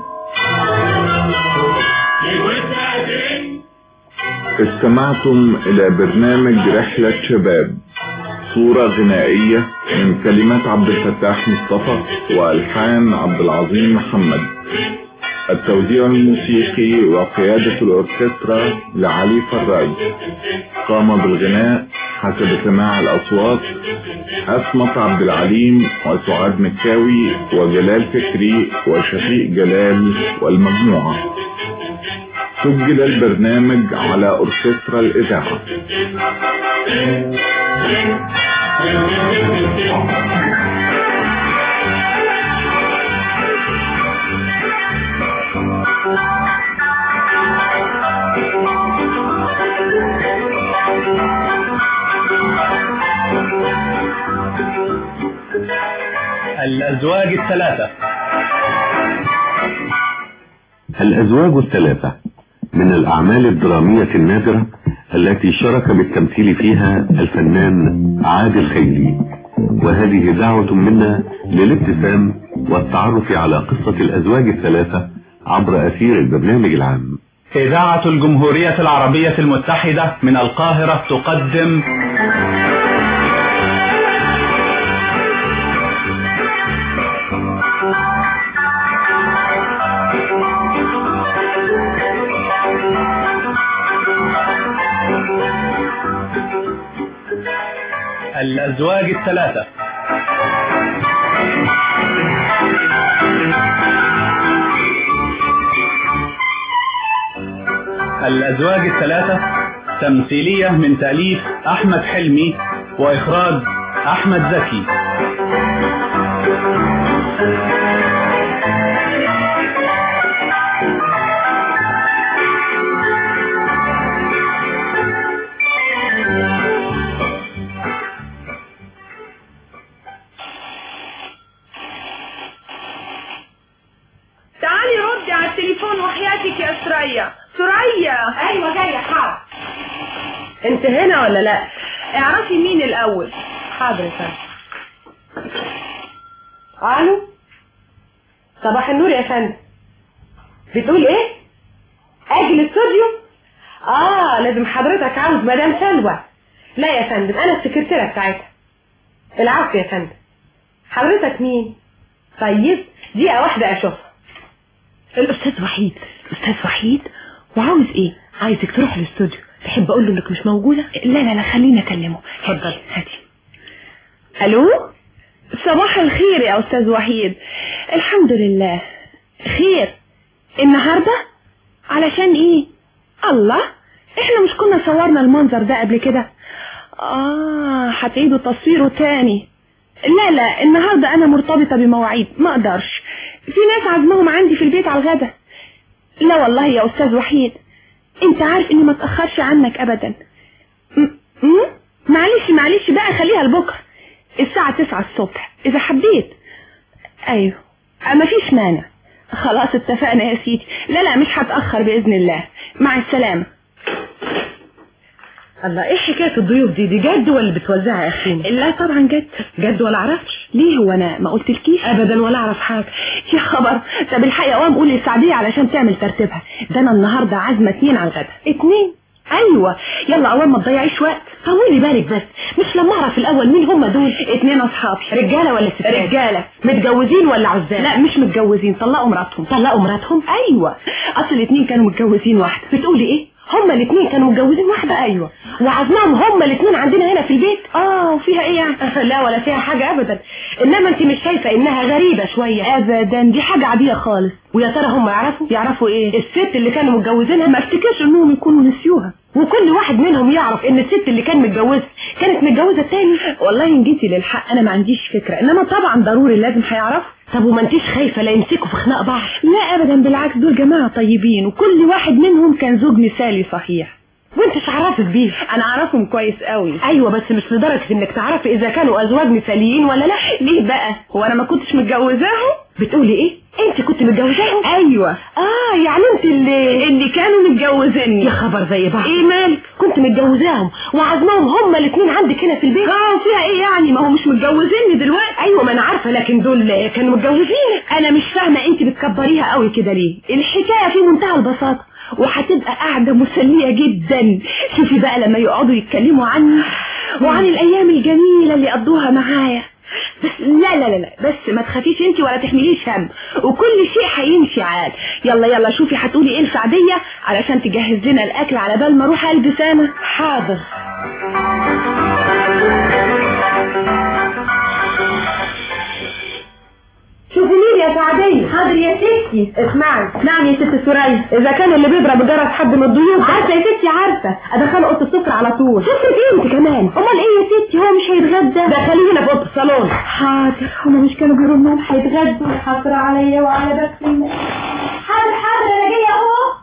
الودن عشرين استمعتم إلى برنامج رحلة شباب صورة غنائية من كلمات عبد الفتاح مصطفى وألحان عبد العظيم محمد التوزيع الموسيقي وقيادة الأوركسترا لعلي فراج قام بالغناء حسب سماع الأصوات أسمط عبد العليم وسعاد مكاوي وجلال فكري وشفيق جلال والمجموعة سجل البرنامج على أوركسترا الإذاعة الأزواج الثلاثة الأزواج الثلاثة من الأعمال الدرامية النادرة التي شارك بالتمثيل فيها الفنان عادل خيري وهذه دعوة منا للابتسام والتعرف على قصة الأزواج الثلاثة عبر أثير البرنامج العام إذاعة الجمهورية العربية المتحدة من القاهرة تقدم الأزواج الثلاثة الأزواج الثلاثة تمثيلية من تأليف أحمد حلمي وإخراج أحمد زكي تعالي ردي على التليفون وحياتك يا سريا سريا ايوه جايه حاضر انت هنا ولا لا اعرفي مين الاول حاضر يا فندم الو صباح النور يا فندم بتقول ايه اجي الاستوديو اه لازم حضرتك عاوز مدام سلوى لا يا فندم انا السكرتيره بتاعتها العفو يا فندم حضرتك مين طيب دقيقة واحدة اشوفها الاستاذ وحيد الاستاذ وحيد وعاوز ايه عايزك تروح الاستوديو تحب اقول له انك مش موجوده لا لا لا خليني اكلمه اتفضل هاتي الو صباح الخير يا استاذ وحيد الحمد لله خير النهارده علشان ايه الله احنا مش كنا صورنا المنظر ده قبل كده اه هتعيدوا تصويره تاني لا لا النهارده انا مرتبطه بمواعيد ما اقدرش في ناس عازمهم عندي في البيت على الغدا لا والله يا استاذ وحيد انت عارف اني ما اتاخرش عنك ابدا م- م- معلش معلش بقى خليها لبكره الساعة تسعة الصبح إذا حبيت أيوه ما فيش مانع خلاص اتفقنا يا سيدي لا لا مش هتأخر بإذن الله مع السلامة الله ايه حكايه الضيوف دي دي جد ولا بتوزعها يا اخينا لا طبعا جد جد ولا عرفتش ليه هو أنا ما قلتلكيش ابدا ولا اعرف حاجه يا خبر طب الحقيقة قوام قول للسعدية علشان تعمل ترتيبها ده أنا النهاردة عازمة اتنين على الغدا اتنين أيوة يلا قوام ما تضيعيش وقت طولي بالك بس مش لما اعرف الاول مين هم دول اتنين أصحابي رجاله ولا ستات رجالة متجوزين ولا عزاب لا مش متجوزين طلقوا مراتهم طلقوا مراتهم ايوه اصل الاتنين كانوا متجوزين واحده بتقولي ايه هما الاثنين كانوا متجوزين واحده ايوه وعزمهم هما الاثنين عندنا هنا في البيت اه وفيها ايه يعني لا ولا فيها حاجه ابدا انما انت مش شايفه انها غريبه شويه ابدا دي حاجه عاديه خالص ويا ترى هم يعرفوا يعرفوا ايه الست اللي كانوا متجوزينها ما افتكرش انهم يكونوا نسيوها وكل واحد منهم يعرف ان الست اللي كان متجوزها كانت متجوزه التاني والله ان جيتي للحق انا ما عنديش فكره انما طبعا ضروري لازم هيعرفوا طب وما انتيش خايفه لا يمسكوا في خناق بعض لا ابدا بالعكس دول جماعه طيبين وكل واحد منهم كان زوج مثالي صحيح وانت عرفك بيه انا اعرفهم كويس قوي ايوه بس مش لدرجه انك تعرفي اذا كانوا ازواج مثاليين ولا لا ليه بقى هو انا ما كنتش متجوزاهم بتقولي ايه انت كنت متجوزاهم ايوه اه يعني انت اللي اللي كانوا متجوزيني يا خبر زي بعض ايه مالك كنت متجوزاهم وعزمهم هما الاثنين عندك هنا في البيت اه فيها ايه يعني ما هو مش متجوزيني دلوقتي ايوه ما انا عارفه لكن دول كانوا متجوزين انا مش فاهمه انت بتكبريها قوي كده ليه الحكايه في منتهى البساطه وهتبقى قاعده مسليه جدا شوفي بقى لما يقعدوا يتكلموا عني وعن الايام الجميله اللي قضوها معايا بس لا لا لا لا بس ما تخافيش انت ولا تحمليش هم وكل شيء هيمشي عاد يلا يلا شوفي هتقولي ايه السعديه علشان تجهز لنا الاكل على بال ما اروح البس انا حاضر شوفي مين يا سعدية حاضر يا ستي اسمعي نعم يا ست سوريا اذا كان اللي بيضرب جرس حد من الضيوف عارفه يا ستي عارفه ادخله اوضه السفره على طول سفره ايه انت كمان امال ايه يا ستي هو مش هيتغدى دخليه هنا في اوضه الصالون حاضر هما مش كانوا بيقولوا انهم هيتغدوا حاضر عليا وعلى بس حاضر حاضر انا جايه اهو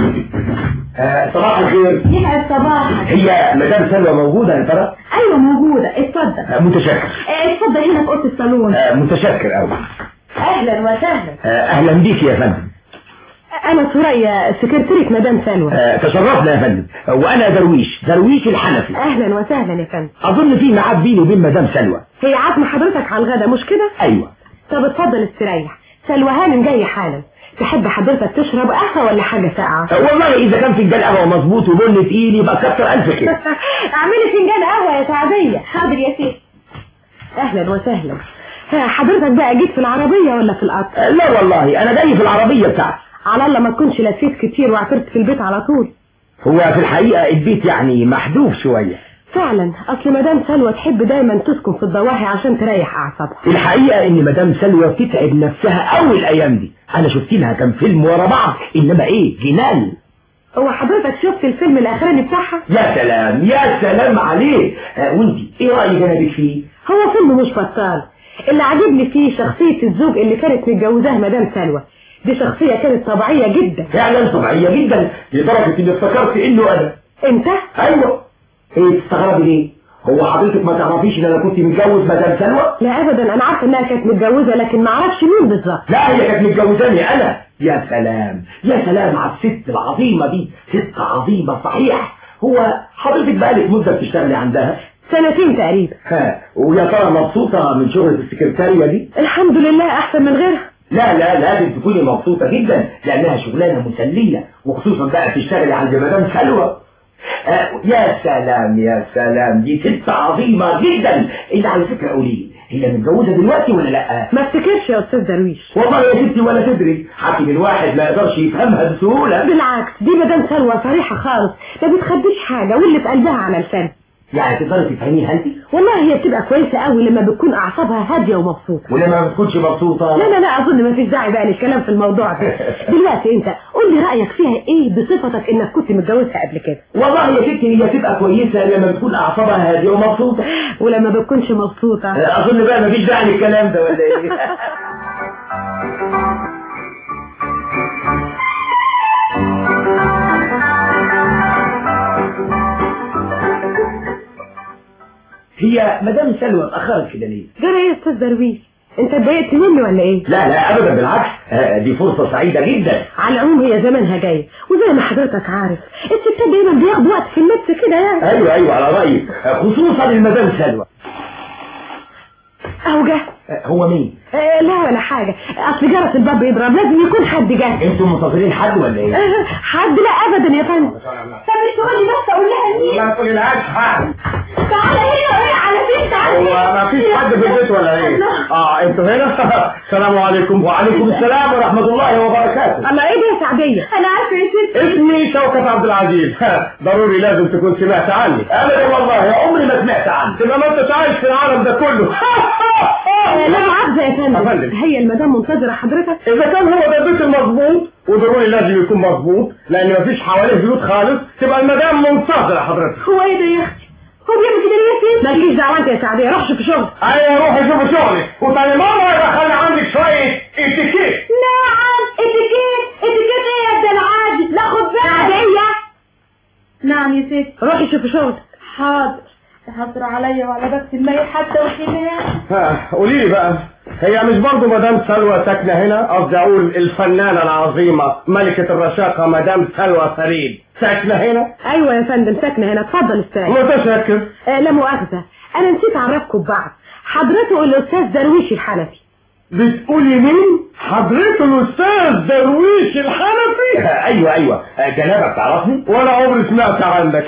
آه، صباح الخير يسعد صباحك هي مدام سلوى موجودة يا ترى؟ ايوه موجوده اتفضل آه، متشكر اه، اتفضل هنا في اوضه الصالون آه، متشكر أوي اهلا وسهلا آه، أهلا بيك يا فندم انا سوريا سكرتيرة مدام سلوى آه، تشرفنا يا فندم آه، وأنا درويش درويش الحنفي اهلا وسهلا يا فندم أظن في ميعاد بيني وبين مدام سلوى هي عازمه حضرتك على الغدا مش كده أيوه طب اتفضل استريح سلوى هانم جاي حالا تحب حضرتك تشرب قهوه ولا حاجه ساقعه آه، والله إذا كان فنجان قهوة مظبوط وبن تقيل يبقى كتر ألف خير اعملي فنجان قهوه يا سعديه حاضر يا ست اهلا وسهلا ها، حضرتك بقى جيت في العربيه ولا في القطر آه، لا والله أنا جاي في العربية بتاعتي على الله ما تكونش لفيت كتير وعثرت في البيت على طول هو في الحقيقة البيت يعني محذوف شوية فعلا اصل مدام سلوى تحب دايما تسكن في الضواحي عشان تريح اعصابها الحقيقة ان مدام سلوى بتتعب نفسها اول الايام دي انا شفت لها كام فيلم ورا بعض انما ايه جنان هو حضرتك شفت الفيلم الاخراني بتاعها يا سلام يا سلام عليه آه وانتي ايه رأيك انا بك فيه هو فيلم مش بطال اللي عجبني فيه شخصية الزوج اللي كانت متجوزاه مدام سلوى دي شخصية كانت طبيعية جدا فعلا طبيعية جدا لدرجة اني افتكرت انه انا انت ايوه ايه تستغربي ليه هو حضرتك ما تعرفيش ان انا كنت متجوز مدام سلوى لا ابدا انا عارفه انها كانت متجوزة لكن ما اعرفش مين بالظبط لا هي كانت متجوزاني انا يا سلام يا سلام على الست العظيمة دي ست عظيمة صحيح هو حضرتك بقالك مدة بتشتغلي عندها سنتين تقريبا ها ويا ترى مبسوطة من شغلة السكرتارية دي الحمد لله احسن من غيرها لا لا لازم تكوني مبسوطة جدا لأنها شغلانة مسلية وخصوصا بقى تشتغلي عند مدام سلوى آه يا سلام يا سلام دي ست عظيمة جدا اللي على فكرة قولي هي متجوزه دلوقتي ولا لا ما افتكرش يا استاذ درويش والله يا ستي ولا تدري حكي الواحد ما يقدرش يفهمها بسهوله بالعكس دي مدام سلوى صريحة خالص ما بتخبيش حاجة واللي في قلبها على لسان يعني تقدري تفهميها انت والله هي بتبقى كويسة قوي لما بتكون أعصابها هادية ومبسوطة ولما ما بتكونش مبسوطه لا لا لا أظن ما فيش داعي بقى للكلام في الموضوع ده دلوقتي أنت قول لي رأيك فيها إيه بصفتك إنك كنت متجوزها قبل كده والله يا ستي هي تبقى كويسه لما بتكون اعصابها هاديه ومبسوطه ولما بتكونش مبسوطة اظن بقى مفيش داعي للكلام ده ولا ايه هي مدام سلوى اتاخرت كده ليه جرى إيه يا أستاذ درويش أنت اتضايقت مني ولا إيه لا لا ابدا بالعكس آه، دي فرصه سعيده جدا على العموم هي زمانها جاي وزي ما حضرتك عارف الستات دايما بياخدوا وقت في اللبس كده يعني ايوه ايوه على رايك آه، خصوصا المدام سلوى أهو جه آه، هو مين آه، لا ولا حاجة أصل جرس الباب بيضرب لازم يكون حد جه انتم منتظرين حد ولا ايه آه، حد لا أبدا يا فندم طب مش تقولي بس اقول لها مين ما تقوليلهاش حاجه تعالى هنا وهي على فين تعالى هو ما فيش حد في البيت ولا ايه اه انتوا هنا السلام عليكم وعليكم السلام ورحمه الله وبركاته الله إيه ده يا سعدية انا عارفه يا ستي اسمي شوكت عبد العزيز ضروري لازم تكون سمعت عني ابدا والله عمري ما سمعت عنه تبقى ما انتش عايش في العالم ده كله آه، لا مؤاخذة يا فندم أفندم. هي المدام منتظرة حضرتك اذا كان هو ده البيت المظبوط وضروري لازم يكون مظبوط لان مفيش حواليه بيوت خالص تبقى المدام منتظره حضرتك هو ايه ده يا اختي هو بيعمل كده ليه يا ستي مالكيش دعوه انت يا سعديه روح شوف شغل ايوه روحي شوفي شغلك وتاني مره يبقى خلي عندك شويه اتيكيت نعم اتيكيت اتيكيت ايه يا ابن العادي لا خد بالك سعديه نعم يا ستي روحي شوفي شغل حاضر تحضر عليا وعلى بس الميت حتى وكمان ها قولي لي بقى هي مش برضه مدام سلوى ساكنه هنا قصدي اقول الفنانه العظيمه ملكه الرشاقه مدام سلوى فريد ساكنه هنا ايوه يا فندم ساكنه هنا اتفضل استاذ متشكر آه لا مؤاخذه انا نسيت اعرفكم ببعض حضرته الاستاذ درويش الحنفي بتقولي مين حضرته الاستاذ درويش الحنفي ايوه ايوه آه، جنابك تعرفني ولا عمري سمعت عنك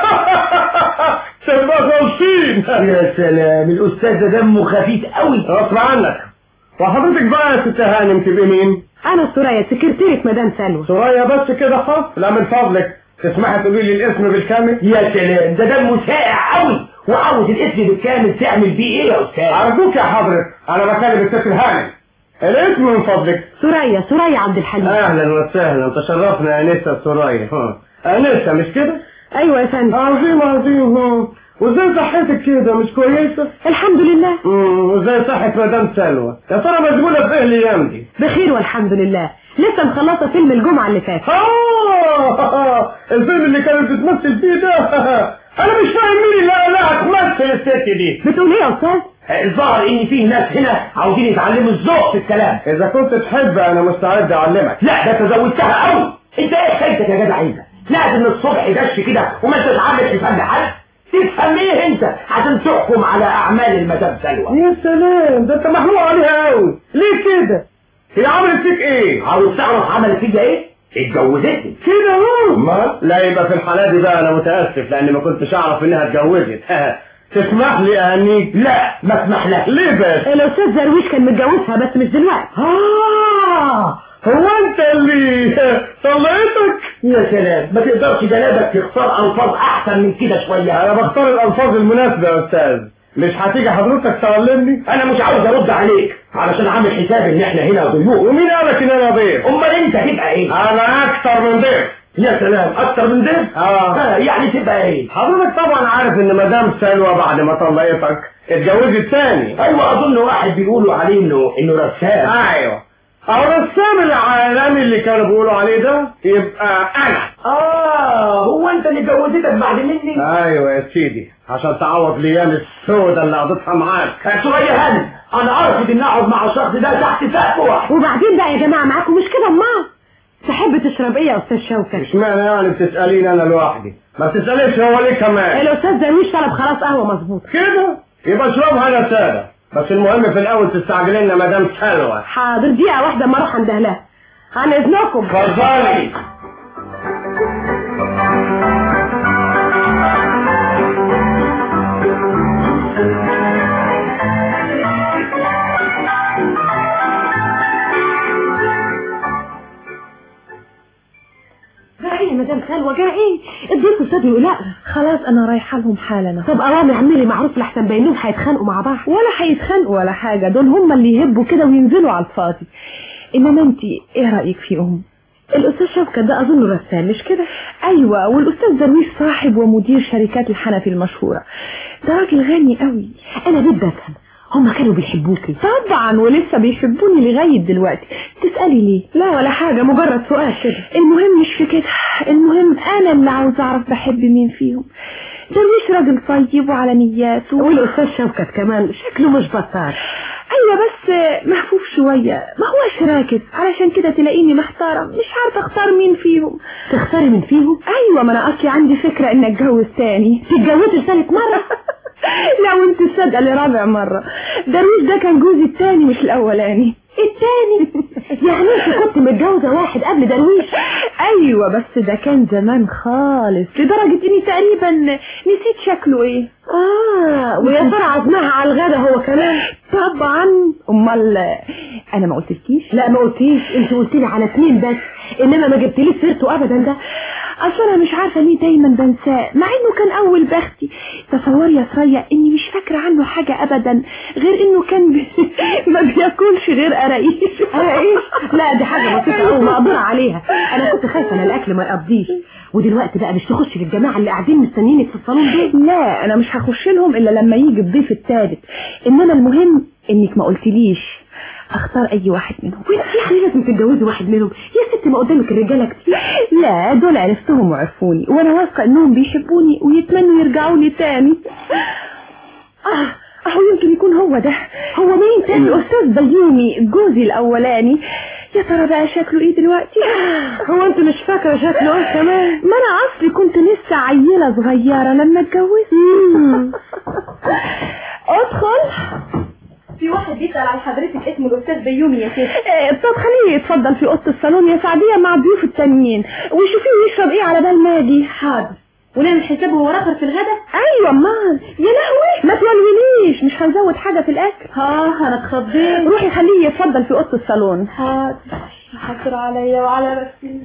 تبقى غلطين يا سلام الاستاذ ده دمه خفيف قوي غصب عنك وحضرتك بقى يا ست هانم تبقي مين انا سوريا سكرتيرة مدام سلوى سوريا بس كده خلاص لا من فضلك تسمحي تقولي لي الاسم بالكامل يا سلام ده دمه ساقع قوي وعاوز الاسم بالكامل تعمل بيه ايه يا استاذ ارجوك يا حضرتك انا بكلم الست هانم الاسم من فضلك سوريا سوريا عبد الحليم اهلا وسهلا تشرفنا يا انسه سوريا ها. انسه مش كده ايوه يا فندم عظيم عظيم ها. وازاي صحتك كده مش كويسه الحمد لله امم وازاي صحه مدام سلوى يا ترى مشغوله في ايه الايام دي بخير والحمد لله لسه مخلصه فيلم الجمعه اللي فاتت آه الفيلم اللي كانت بتمثل فيه ده انا مش فاهم مين اللي قالها تمثل الست دي بتقول ايه يا استاذ الظاهر ان فيه ناس هنا عاوزين يتعلموا الذوق في الكلام اذا كنت تحب انا مستعد اعلمك لا ده تزودتها قوي انت ايه حكايتك يا جدع انت لازم الصبح دش كده وما انتش عامل تفهم حد تفهم ايه انت عشان تحكم على اعمال المدام سلوى يا سلام ده انت محمود عليها قوي ليه كده هي عملت فيك ايه عاوز تعرف عملت فيا ايه اتجوزتني كده اهو ما لا يبقى في الحالة دي بقى انا متاسف لاني ما كنتش اعرف انها اتجوزت تسمح لي اني لا ما اسمح لك ليه بس الاستاذ درويش كان متجوزها بس مش دلوقتي آه هو انت اللي طلقتك يا سلام ما تقدرش جنابك تختار الفاظ احسن من كده شويه انا بختار الالفاظ المناسبة يا استاذ مش هتيجي حضرتك تعلمني انا مش عاوز ارد عليك علشان عامل حساب ان احنا هنا ضيوف ومين قالك ان انا ضيف امال انت تبقى ايه انا اكتر من ضيف يا سلام اكتر من ضيف اه آه يعني تبقى ايه حضرتك طبعا عارف ان مدام سلوى بعد ما طلقتك اتجوزت تاني ايوه اظن واحد بيقولوا عليه انه انه رسام ايوه او الرسام العالمي اللي كانوا بيقولوا عليه ده يبقى انا اه هو انت اللي جوزتك بعد مني ايوه يا سيدي عشان تعوض الايام السوداء اللي قضيتها معاك شويه هاني انا ارفض ان اقعد مع الشخص ده تحت سقف واحد وبعدين بقى يا جماعه معاكم مش كده امال تحب تشرب ايه يا استاذ شوكت اشمعنى يعني بتساليني انا لوحدي ما بتساليش هو ليه كمان الاستاذ درويش طلب خلاص قهوه مظبوط كده يبقى اشربها انا ساده بس المهم في الاول تستعجلي لنا مدام سلوى حاضر دقيقه واحده اما اروح عند اهلها عن اذنكم اتفضلي جرى ايه الضيوف ابتدوا يقلقوا خلاص انا رايحه لهم حالا طب اوامر اعملي معروف لحسن باينين هيتخانقوا مع بعض ولا هيتخانقوا ولا حاجه دول هم اللي يهبوا كده وينزلوا على الفاضي انما انت ايه رايك فيهم الاستاذ شوكت ده اظن رسام مش كده ايوه والاستاذ درويش صاحب ومدير شركات الحنفي المشهوره ده راجل غني قوي انا بدي افهم هما كانوا بيحبوكي طبعا ولسه بيحبوني لغايه دلوقتي تسالي ليه لا ولا حاجه مجرد سؤال كده المهم مش في كده المهم انا اللي عاوز اعرف بحب مين فيهم درويش راجل طيب وعلى نياته والاستاذ شوكت كمان شكله مش بطال ايوه بس مهفوف شويه ما هوش راكز علشان كده تلاقيني محتاره مش عارفه اختار مين فيهم تختاري من فيهم ايوه ما انا اصلي عندي فكره ان اتجوز تاني تتجوزي ثالث مره لا وانت صادقه لرابع مره درويش ده كان جوزي التاني مش الاولاني التاني يعني انت كنت متجوزه واحد قبل درويش ايوه بس ده كان زمان خالص لدرجه اني تقريبا نسيت شكله ايه اه ويا ترى عزمها على الغدا هو كمان طبعا امال انا ما قلتلكيش لا ما قلتيش انت قلتي لي على اثنين بس انما ما جبتليش سيرته ابدا ده اصل انا مش عارفه ليه دايما بنساه مع انه كان اول بختي تصوري يا ثريا اني مش فاكره عنه حاجه ابدا غير انه كان بي... ما بياكلش غير قراقيش قراقيش لا دي حاجه بسيطه قوي مقدوره عليها انا كنت خايفه ان الاكل ما يقضيش ودلوقتي بقى مش تخش للجماعه اللي قاعدين مستنيينك في الصالون دول لا انا مش هخش لهم الا لما يجي الضيف الثالث انما المهم انك ما قلتليش اختار اي واحد منهم وانت يعني لازم تتجوزي واحد منهم يا ستي ما قدامك الرجاله كتير لا دول عرفتهم وعرفوني وانا واثقه انهم بيحبوني ويتمنوا يرجعوا لي تاني اه اهو يمكن يكون هو ده هو مين تاني الاستاذ بيومي جوزي الاولاني يا ترى بقى شكله ايه دلوقتي هو انت مش فاكره شكله ايه كمان ما انا اصلي كنت لسه عيله صغيره لما اتجوزت ادخل في واحد بيسأل على حضرتك اسم الأستاذ بيومي يا ست إيه، طب خليه يتفضل في اوضه الصالون يا سعديه مع الضيوف التانيين وشوفيه يشرب ايه على بال ما اجي حاضر ونعمل حسابه هو راخر في الغدا ايوه امال يا لهوي ما تولوليش مش هنزود حاجه في الاكل اه انا اتخضيت روحي خليه يتفضل في اوضه الصالون حاضر حاضر عليا وعلى نفسي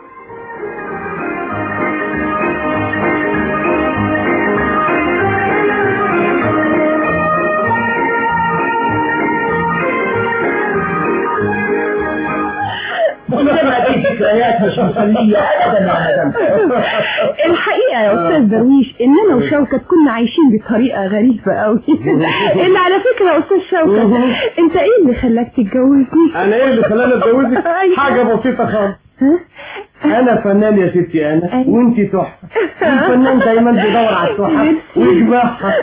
انما دي ذكريات مش مسليه ابدا يا مدام الحقيقه يا استاذ درويش ان انا وشوكت كنا عايشين بطريقه غريبه قوي اللي على فكره يا استاذ شوكت انت ايه اللي خلاك تتجوزني انا ايه اللي خلاني اتجوزك أيوة. حاجه بسيطه خالص ها؟ انا فنان يا ستي انا أيوة. وانت تحفه الفنان دايما بيدور على التحف ويجمعها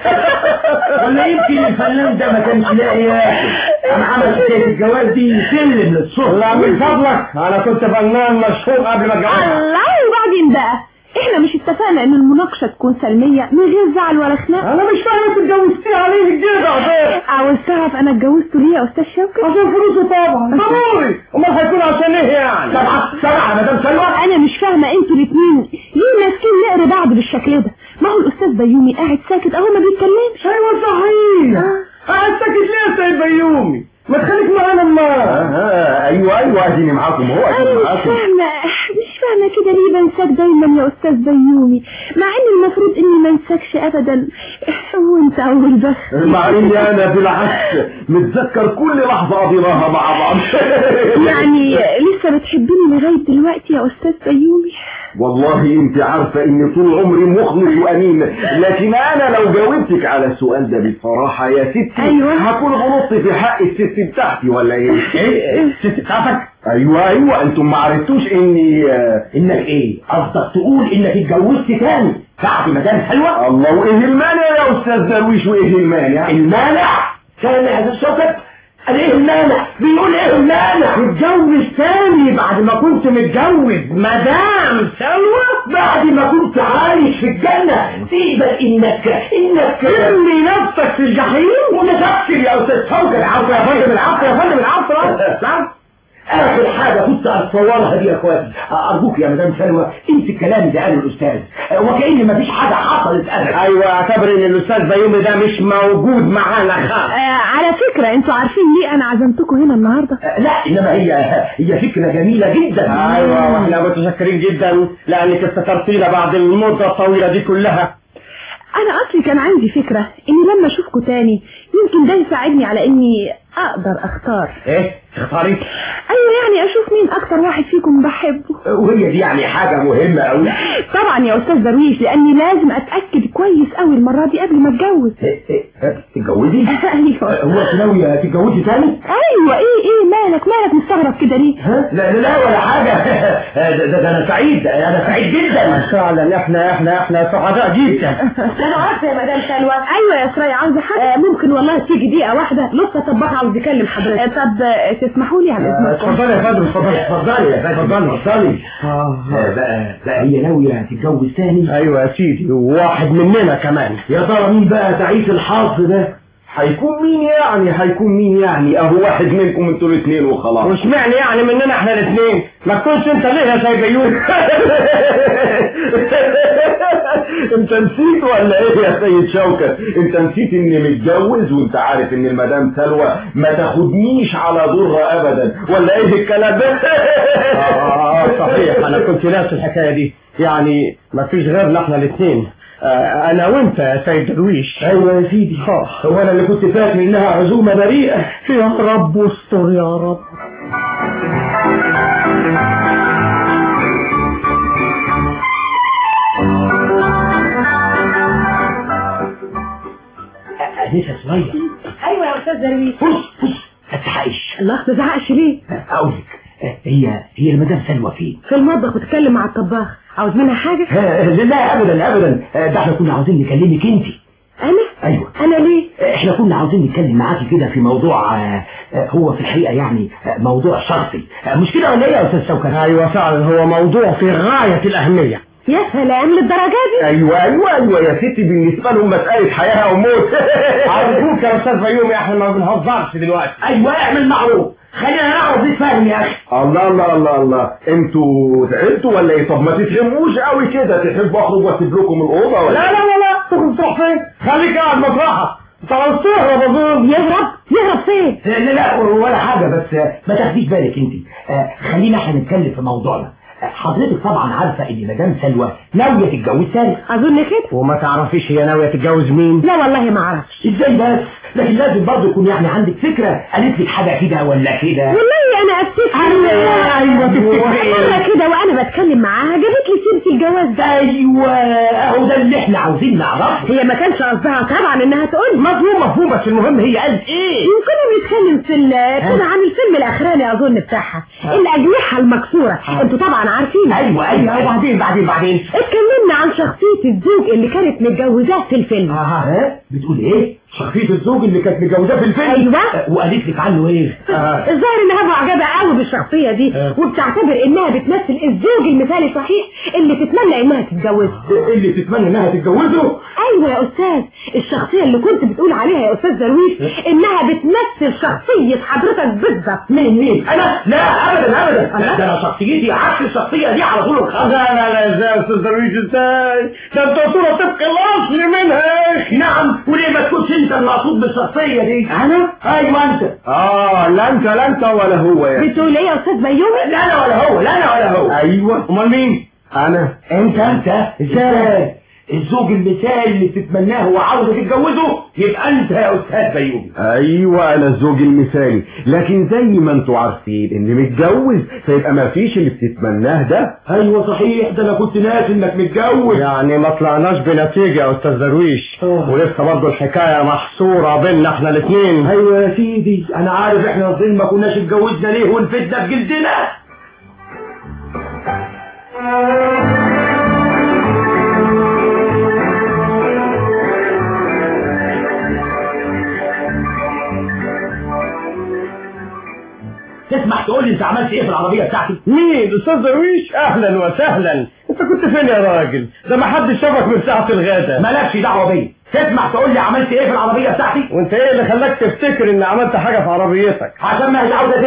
ولا يمكن الفنان ده ما كانش لاقي ياكل قام عمل حكايه الجواز دي سلم للصبح لا من فضلك انا كنت فنان مشهور قبل ما اتجوز الله وبعدين بقى احنا مش اتفقنا ان المناقشه تكون سلميه من غير زعل ولا خناق انا مش فاهم انت اتجوزتيه عليه كده عشان عاوز تعرف انا اتجوزته ليه يا استاذ شوكت عشان فلوسه طبعا ضروري امال هيكون عشان ايه يعني سبعه سبعه يا مدام سلوى انا مش فاهمه انتوا الاثنين ليه ماسكين نقر بعض بالشكل ده ما هو الاستاذ بيومي قاعد ساكت اهو ما بيتكلمش ايوه صحيح قاعد ساكت ليه يا سيد بيومي ما تخليك معانا ما ايوه ايوه اديني معاكم هو انا اديني مش معاكم فاهمه مش فاهمه كده ليه بنساك دايما يا استاذ بيومي مع ان المفروض اني ما انساكش ابدا وانت اول بخت مع اني انا بالعكس متذكر كل لحظه قضيناها مع بعض يعني لسه بتحبني لغايه دلوقتي يا استاذ بيومي والله انت عارفة اني طول عمري مخلص وامين لكن انا لو جاوبتك على السؤال ده بصراحة يا ستي أيوة. هكون غلطت في حق الست بتاعتي ولا ايه ايه الست بتاعتك ايوه ايوه انتم ما عرفتوش اني آه، انك ايه قصدك تقول انك اتجوزت تاني بعد مدام حلوة الله وايه المانع يا استاذ درويش وايه المانع المانع كان هذا الشوكت قال ايه المانع بيقول ايه المانع تتجوز تاني بعد ما كنت متجوز مدام سلوى بعد ما كنت عايش في الجنة سيبك انك انك ترمي نفسك في الجحيم متفكر يا استاذ شوكت العفو يا فندم العفو يا فندم العفو العفو اخر حاجه كنت اتصورها دي يا اخواتي ارجوك يا مدام سلوى انت الكلام اللي قاله الاستاذ وكأن مفيش حاجه حصلت ابدا ايوه اعتبر ان الاستاذ بيومي ده مش موجود معانا خالص آه على فكرة انتوا عارفين ليه انا عزمتكم هنا النهاردة لا انما هي هي فكره جميله جدا ايوه واحنا متشكرين جدا لانك استثرتينا بعد المده الطويله دي كلها انا اصلي كان عندي فكرة اني لما اشوفكم تاني يمكن ده يساعدني على اني اقدر اختار ايه تختاري ايوه يعني اشوف مين اكتر واحد فيكم بحبه وهي دي يعني حاجه مهمه قوي طبعا يا استاذ درويش لاني لازم اتاكد كويس قوي المره دي قبل ما اتجوز تتجوزي ايوه هو انت ناويه تتجوزي تاني ايوه ايه ايه مالك مالك مستغرب كده ليه ها لا لا لا ولا حاجه ده, ده, ده انا سعيد انا سعيد جدا فعلا احنا احنا احنا سعداء جدا انا عارفه يا مدام سلوى ايوه يا سرايا عاوزه حاجه آه ممكن والله تيجي دقيقه واحده لسه طباخ عاوز يكلم حضرتك آه طب آه، تسمحوا لي على اذنكم اتفضلي يا فندم اتفضلي اتفضلي يا فندم اتفضلي اتفضلي بقى بقى هي ناويه تتجوز تاني ايوه يا سيدي وواحد مننا كمان يا ترى مين بقى تعيس الحظ ده هيكون مين يعني هيكون مين يعني اهو واحد منكم انتوا الاثنين وخلاص وش معنى يعني مننا احنا الاثنين ما تكونش انت ليه يا سيد بيومي انت نسيت ولا ايه يا سيد شوكت انت نسيت اني متجوز وانت عارف ان المدام سلوى ما تاخدنيش على ضرة ابدا ولا ايه الكلام ده اه صحيح انا كنت ناسي الحكايه دي يعني ما فيش غيرنا احنا الاثنين آه انا وانت يا سيد درويش ايوه يا سيدي هو انا اللي كنت فاكر انها عزومه بريئه يا رب استر يا رب انسه صغير ايوه يا استاذ درويش بص بص ما تزعقش الله ما زعقش ليه اقول لك هي هي المدام سلوى فين في المطبخ بتتكلم مع الطباخ عاوز منها حاجه آه، لا ابدا ابدا آه، ده احنا كنا عاوزين نكلمك انت انا ايوه انا ليه احنا كنا عاوزين نتكلم معاكي كده في موضوع آه، آه، هو في الحقيقه يعني آه، موضوع شخصي آه، مش كده ولا ايه يا استاذ شوكت ايوه فعلا هو موضوع في غايه الاهميه يا سلام للدرجه دي ايوه ايوه ايوه يا ستي بالنسبه لهم مساله حياه او موت ارجوك يا استاذ بيومي احنا ما بنهزرش دلوقتي ايوه اعمل معروف خلينا نعرف نتفاهم يا اخي الله الله الله الله انتوا زعلتوا ولا ايه طب ما تفهموش قوي كده تحبوا اخرج واسيب لكم الاوضه ولا لا لا لا لا تخرج تروح فين خليك قاعد مطرحك انت لو تهرب اظن يهرب يهرب فين لا لا ولا حاجه بس آه، ما تاخديش بالك انت آه، خلينا احنا نتكلم في موضوعنا آه، حضرتك طبعا عارفه ان مدام سلوى ناويه تتجوز تاني اظن كده وما تعرفيش هي ناويه تتجوز مين لا والله ما اعرفش ازاي بس لكن لازم برضه يكون يعني عندك فكره قالت لك حاجه كده ولا كده والله انا افتكر أيوة، أيوة، تفتكري إيه؟ مره كده وانا بتكلم معاها جابت لي سيره الجواز ده ايوه اهو ده اللي احنا عاوزين نعرفه هي ما كانش قصدها طبعا انها تقول مفهوم مفهوم بس المهم هي قالت ايه كنا بنتكلم في ال- كنا عن الفيلم الاخراني اظن بتاعها الاجنحه المكسوره انتوا طبعا عارفين ايوه ايوه وبعدين بعدين بعدين اتكلمنا عن شخصيه الزوج اللي كانت متجوزاه في الفيلم ها بتقول ايه شخصيه الزوج اللي كانت متجوزاه في الفيلم أيوة. آه، وقالت لك عنه ايه الظاهر انها معجبه قوي بالشخصيه دي وبتعتبر انها بتمثل الزوج المثالي صحيح اللي تتمنى انها تتجوزه اللي تتمنى انها تتجوزه ايوه يا استاذ الشخصيه اللي كنت بتقول عليها يا استاذ درويش انها بتمثل شخصيه حضرتك بالظبط مين مين انا لا ابدا ابدا ده انا شخصيتي عكس الشخصيه دي على طول الخط لا لا لا ازاي يا استاذ درويش ازاي ده انت صوره طبق الاصل منها يا اخي نعم وليه ما تكونش انت المقصود بالشخصيه دي انا ايوه انت اه لا انت لا انت ولا هو يا بتقول ايه يا استاذ بيومي لا انا ولا هو لا انا ولا هو ايوه امال مين انا انت انت ازاي الزوج المثالي اللي تتمناه وعاوزه تتجوزه يبقى انت يا استاذ بيومي ايوه انا الزوج المثالي لكن زي ما انتوا عارفين اني متجوز فيبقى ما فيش اللي بتتمناه ده ايوه صحيح ده انا كنت ناسي انك متجوز يعني ما طلعناش بنتيجة يا استاذ درويش آه. ولسه برضه الحكاية محصورة بيننا احنا الاثنين ايوه يا سيدي انا عارف احنا الظن ما كناش اتجوزنا ليه ونفدنا بجلدنا تسمح تقول لي انت عملت ايه في العربيه بتاعتي مين استاذ درويش اهلا وسهلا انت كنت فين يا راجل ده ما حدش شافك من ساعة الغدا مالكش دعوه بيا تسمح تقول لي عملت ايه في العربيه بتاعتي وانت ايه اللي خلاك تفتكر ان عملت حاجة في عربيتك عشان ما هي عاوزه تمشي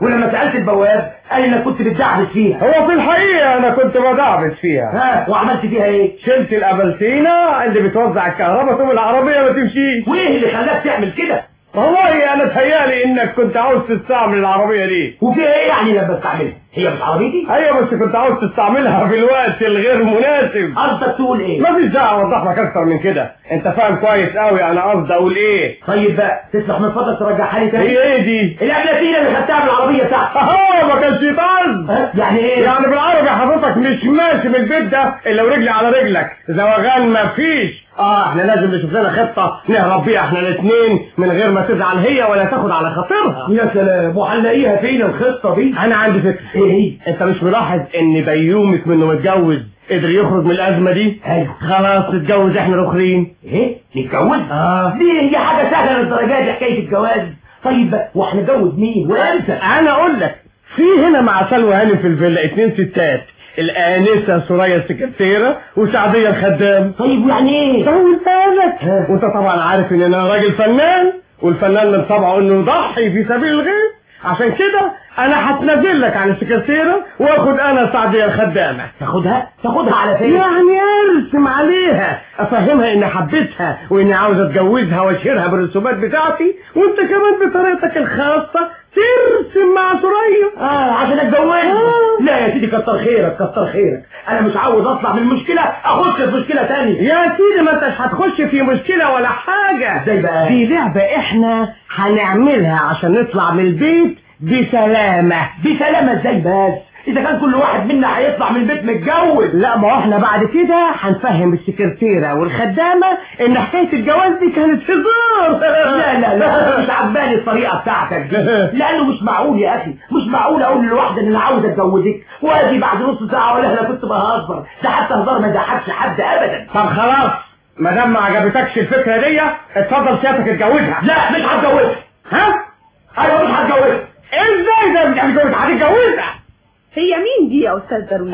ولما سالت البواب قال انك كنت بتدعبس فيها هو في الحقيقة أنا كنت بدعبس فيها ها وعملت فيها ايه شلت الأبلسينة اللي بتوزع الكهرباء ثم العربية ما تمشيش وايه اللي خلاك تعمل كده والله أنا تهيالي إنك كنت عاوز تستعمل العربية دي وفي ايه يعني لما استعملها هي مش عربيتي أيوة بس كنت عاوز تستعملها في الوقت الغير مناسب قصدك تقول ايه مفيش داعي أوضح لك أكتر من كده أنت فاهم كويس قوي أنا قصدي أقول إيه طيب بقى تسمح من فضلك ترجعها لي تاني هي إيه دي؟ الابلاتينه اللي خدتها من العربيه بتاعتك اه ما كانش يتعز ها؟ يعني ايه يعني بالعربي حضرتك مش ماشي من البيت ده الا ورجلي على رجلك زواغان مفيش اه احنا لازم نشوف لنا خطه نهرب بيها احنا الاثنين من غير ما تزعل هي ولا تاخد على خاطرها يا سلام وهنلاقيها فين الخطه دي انا عندي فكره ايه هي انت مش ملاحظ ان بيومك منه متجوز قدر يخرج من الازمه دي ايوه خلاص نتجوز احنا الاخرين ايه نتجوز اه دي هي حاجه سهله للدرجه دي حكايه الجواز طيب بقى وهنتجوز مين وامتى انا اقول لك في هنا مع سلوى هانم في الفيلا اتنين ستات الآنسة سوريا السكرتيرة وسعدية الخدام طيب يعني ايه طول بالك وانت طبعا عارف ان انا راجل فنان والفنان من طبعه انه يضحي في سبيل الغير عشان كده انا هتنازل لك عن السكرتيرة واخد انا سعدية الخدامة تاخدها تاخدها على فين يعني ارسم عليها افهمها اني حبيتها واني عاوز اتجوزها واشهرها بالرسومات بتاعتي وانت كمان بطريقتك الخاصة ترسم مع سوريا اه عشان اتجوزها آه. لا يا سيدي كتر خيرك كتر خيرك انا مش عاوز اطلع من مشكله اخش في مشكله تانية يا سيدي ما انتش هتخش في مشكلة ولا حاجة ازاي بقى دي لعبة احنا هنعملها عشان نطلع من البيت بسلامة بسلامه ازاي بس اذا كان كل واحد منا هيطلع من البيت متجوز لا ما هو احنا بعد كده هنفهم السكرتيرة والخدامة ان حكاية الجواز دي كانت هزار لا لا لا مش عجباني الطريقه بتاعتك دي لانه مش معقول يا اخي مش معقول اقول للواحده ان انا عاوز اتجوزك واجي بعد نص ساعه اقول لها انا كنت بهزر ده حتى هزار ما يضحكش حد ابدا طب خلاص ما دام ما عجبتكش الفكرة دي اتفضل سيادتك اتجوزها لا مش هتجوزها ها؟ ايوه مش هتجوزها ازاي ده مش هتجوز هتتجوزها هي مين دي يا استاذ درويش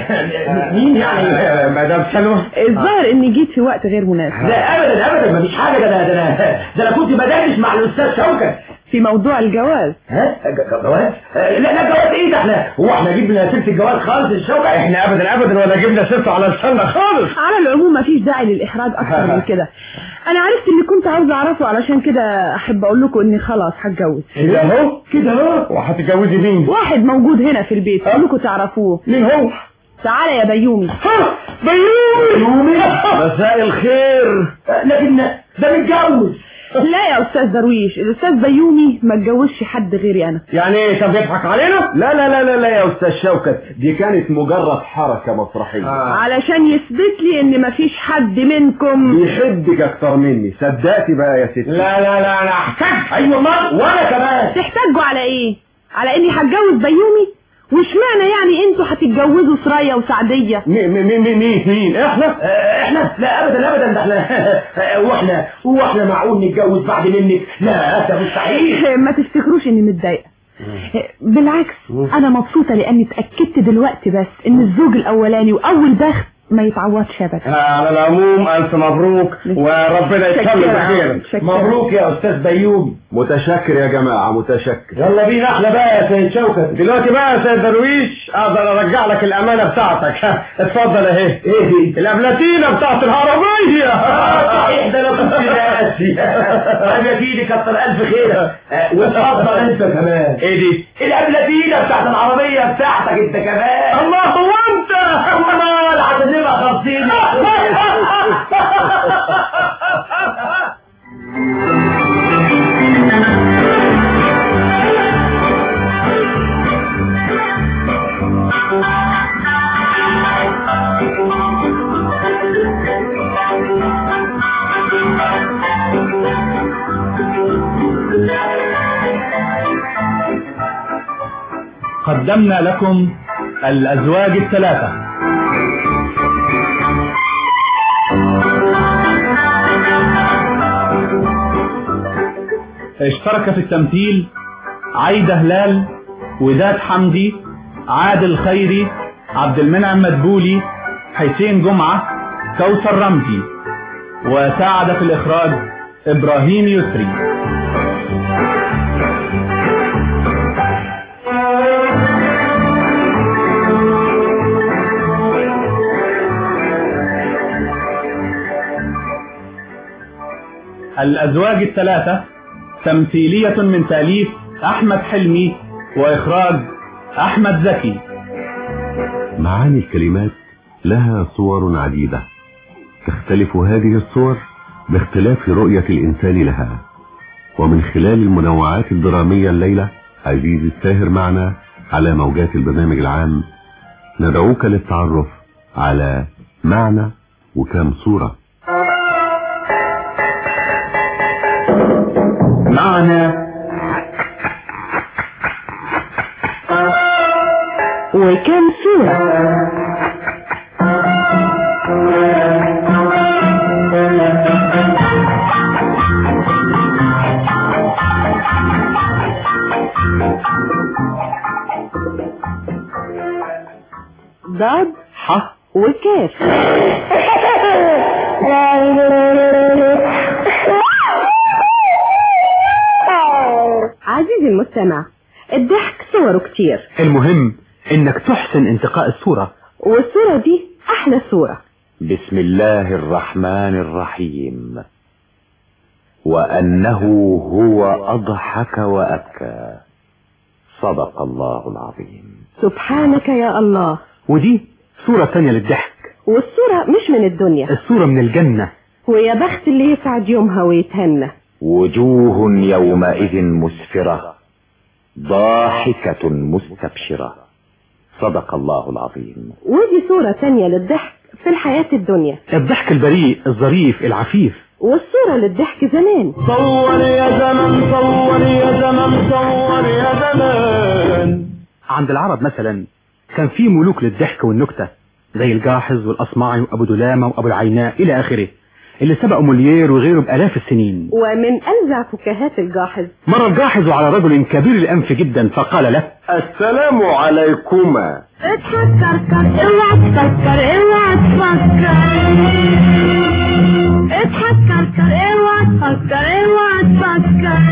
مين يعني مدام سلوى الظاهر اني جيت في وقت غير مناسب لا ابدا ابدا مفيش حاجه ده انا ده انا ده انا كنت بدردش مع الاستاذ شوكت في موضوع الجواز ها ج- جواز آه، لا لا جواز ايه ده احنا هو احنا جبنا سيره الجواز خالص الشوكت احنا ابدا ابدا ولا جبنا سيرته على لساننا خالص على العموم مفيش داعي للاحراج اكتر من كده انا عرفت اللي كنت عاوزه اعرفه علشان كده احب اقول لكم اني خلاص هتجوز كده اهو كده اهو وهتتجوزي مين؟ واحد موجود هنا في البيت كلكم تعرفوه مين هو؟ تعالى يا بيومي ها بيومي مساء الخير آه، لكن ده متجوز لا يا استاذ درويش الاستاذ بيومي ما اتجوزش حد غيري انا يعني ايه طب يضحك علينا؟ لا لا لا لا لا يا استاذ شوكت دي كانت مجرد حركة مسرحية علشان يثبت لي ان مفيش حد منكم بيحبك اكتر مني صدقتي بقى يا ستي لا لا لا انا احتاج ايوه والله وانا كمان تحتاجوا على ايه على اني هتجوز بيومي واشمعنى يعني انتوا هتتجوزوا سرايا وسعدية مين مين مين مين مين احنا؟ آه، احنا لا ابدا ابدا ده احنا آه، واحنا واحنا معقول نتجوز بعد منك لا ده مستحيل ما تفتكروش اني متضايقة بالعكس انا مبسوطة لاني اتأكدت دلوقتي بس ان الزوج الاولاني واول بخت ما يتعوضش ابدا على العموم الف مبروك وربنا يتكلم بخير شكرا. مبروك يا استاذ بيومي متشكر يا جماعة متشكر يلا بينا احنا بقى يا سيد شوكت دلوقتي بقى يا سيد درويش اقدر ارجع لك الامانه بتاعتك اتفضل اهي ايه دي الابلاتينه بتاعت العربيه آه، صحيح ده انا كنت ناسي طيب يا سيدي كتر الف خيرك آه، واتفضل انت كمان ايه دي الابلاتينه بتاعت العربيه بتاعتك انت كمان الله هو انت امال هتبقى خمسين قدمنا لكم الأزواج الثلاثة اشترك في التمثيل عايدة هلال وداد حمدي عادل خيري عبد المنعم مدبولي حسين جمعة كوثر رمزي وساعد في الإخراج إبراهيم يسري الأزواج الثلاثة تمثيلية من تأليف أحمد حلمي وإخراج أحمد زكي معاني الكلمات لها صور عديدة تختلف هذه الصور باختلاف رؤية الإنسان لها ومن خلال المنوعات الدرامية الليلة عزيزي الساهر معنا على موجات البرنامج العام ندعوك للتعرف على معنى وكم صورة معنى وكم صورة ضاد ح وكاف عزيزي المستمع الضحك صوره كتير المهم انك تحسن انتقاء الصورة والصورة دي أحلى صورة بسم الله الرحمن الرحيم وأنه هو أضحك وأبكى صدق الله العظيم سبحانك يا الله ودي صورة تانية للضحك والصورة مش من الدنيا الصورة من الجنة ويا بخت اللي يسعد يومها ويتهنى وجوه يومئذ مسفرة ضاحكة مستبشرة صدق الله العظيم ودي صورة تانية للضحك في الحياة الدنيا الضحك البريء الظريف العفيف والصورة للضحك زمان صور يا زمن صور يا زمن صور يا زمان عند العرب مثلا كان في ملوك للضحك والنكتة زي الجاحظ والأصمعي وأبو دلامة وأبو العيناء إلى آخره اللي سبقوا موليير وغيره بآلاف السنين ومن أنزع فكاهات الجاحظ مر الجاحظ على رجل كبير الأنف جدا فقال له السلام عليكما اضحك كركر اوعى تفكر اوعى تفكر اضحك كركر اوعى تفكر اوعى تفكر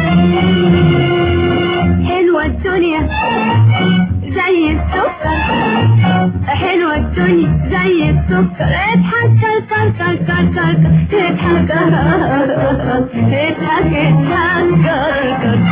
حلوة الدنيا زي السكر حلوة الدنيا زي السكر اضحك كركر كركر كركر اضحك اضحك اضحك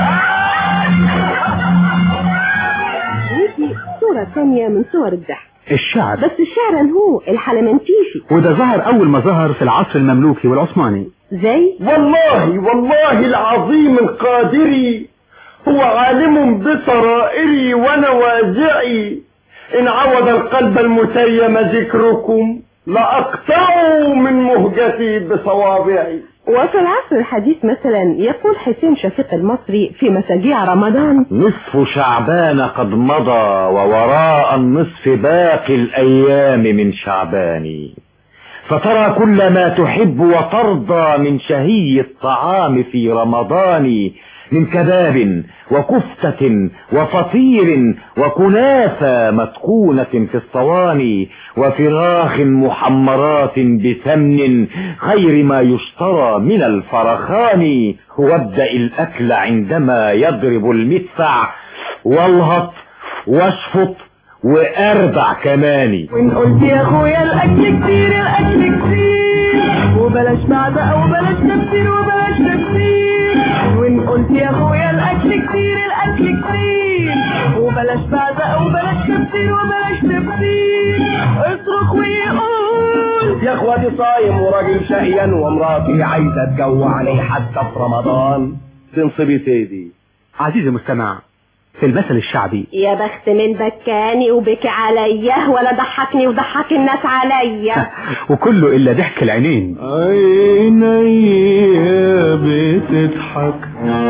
ودي صورة تانية من صور الضحك الشعر بس الشعر هو الحلمنتيشي وده ظهر أول ما ظهر في العصر المملوكي والعثماني زي والله والله العظيم القادر هو عالم بسرائري ونوازعي إن عود القلب المتيم ذكركم لأقطعوا من مهجتي بصوابعي وفي العصر الحديث مثلا يقول حسين شفيق المصري في مساجيع رمضان نصف شعبان قد مضى ووراء النصف باقي الأيام من شعبان فترى كل ما تحب وترضى من شهي الطعام في رمضان من كباب وكفتة وفطير وكنافة متكونة في الصواني وفراخ محمرات بسمن خير ما يشترى من الفرخان وابدأ الأكل عندما يضرب المدفع والهط واشفط واربع كماني وان قلت يا اخويا الاكل كتير الاكل كتير وبلاش معزة وبلاش تفسير وبلاش تفسير وان قلت يا اخويا الاكل كتير الاكل كتير وبلاش معزة وبلاش تفسير وبلاش تفسير اصرخ ويقول يا اخواتي صايم وراجل شقيان ومراتي عايزة تجوعني حتى في رمضان تنصبي سيدي عزيزي المستمع في المثل الشعبي يا بخت من بكاني وبكي عليا ولا ضحكني وضحك الناس عليا وكله إلا ضحك العينين عيني بتضحك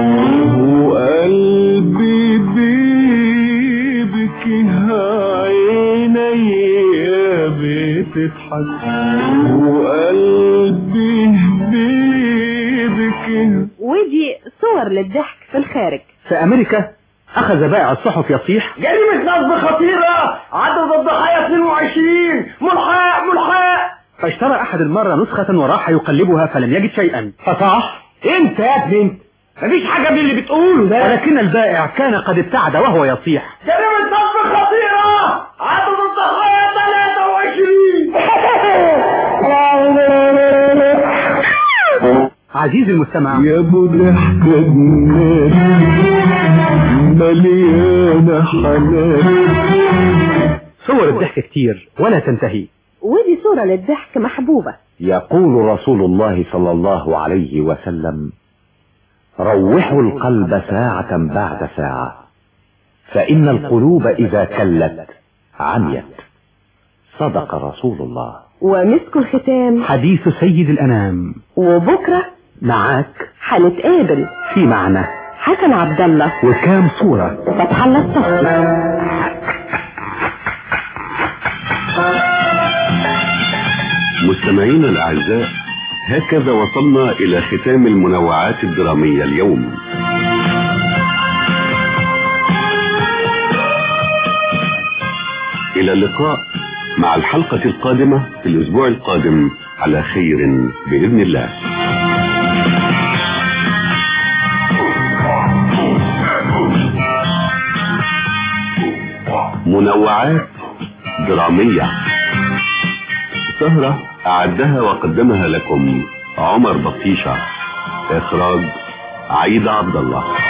وقلبي بيبكي عيني بتضحك وقلبي بيبكي ودي صور للضحك في الخارج في أمريكا أخذ بائع الصحف يصيح جريمة نصب خطيرة عدد الضحايا 22 ملحق ملحق فاشترى أحد المرة نسخة وراح يقلبها فلم يجد شيئا فصاح انت يا ابني انت مفيش حاجة من اللي بتقوله ده ولكن البائع كان قد ابتعد وهو يصيح جريمة نصب خطيرة عدد الضحايا 23 عزيزي المستمع يا ابو ضحكة جنان مليانة حنان صور الضحك كتير ولا تنتهي ودي صورة للضحك محبوبة يقول رسول الله صلى الله عليه وسلم روحوا القلب ساعة بعد ساعة فإن القلوب إذا كلت عميت صدق رسول الله ومسك الختام حديث سيد الأنام وبكرة معاك هنتقابل في معنى حسن عبد الله وكام صورة فتح الله الصفي مستمعينا الأعزاء هكذا وصلنا إلى ختام المنوعات الدرامية اليوم إلى اللقاء مع الحلقة القادمة في الأسبوع القادم على خير بإذن الله منوعات درامية سهرة أعدها وقدمها لكم عمر بطيشة إخراج عيد عبد الله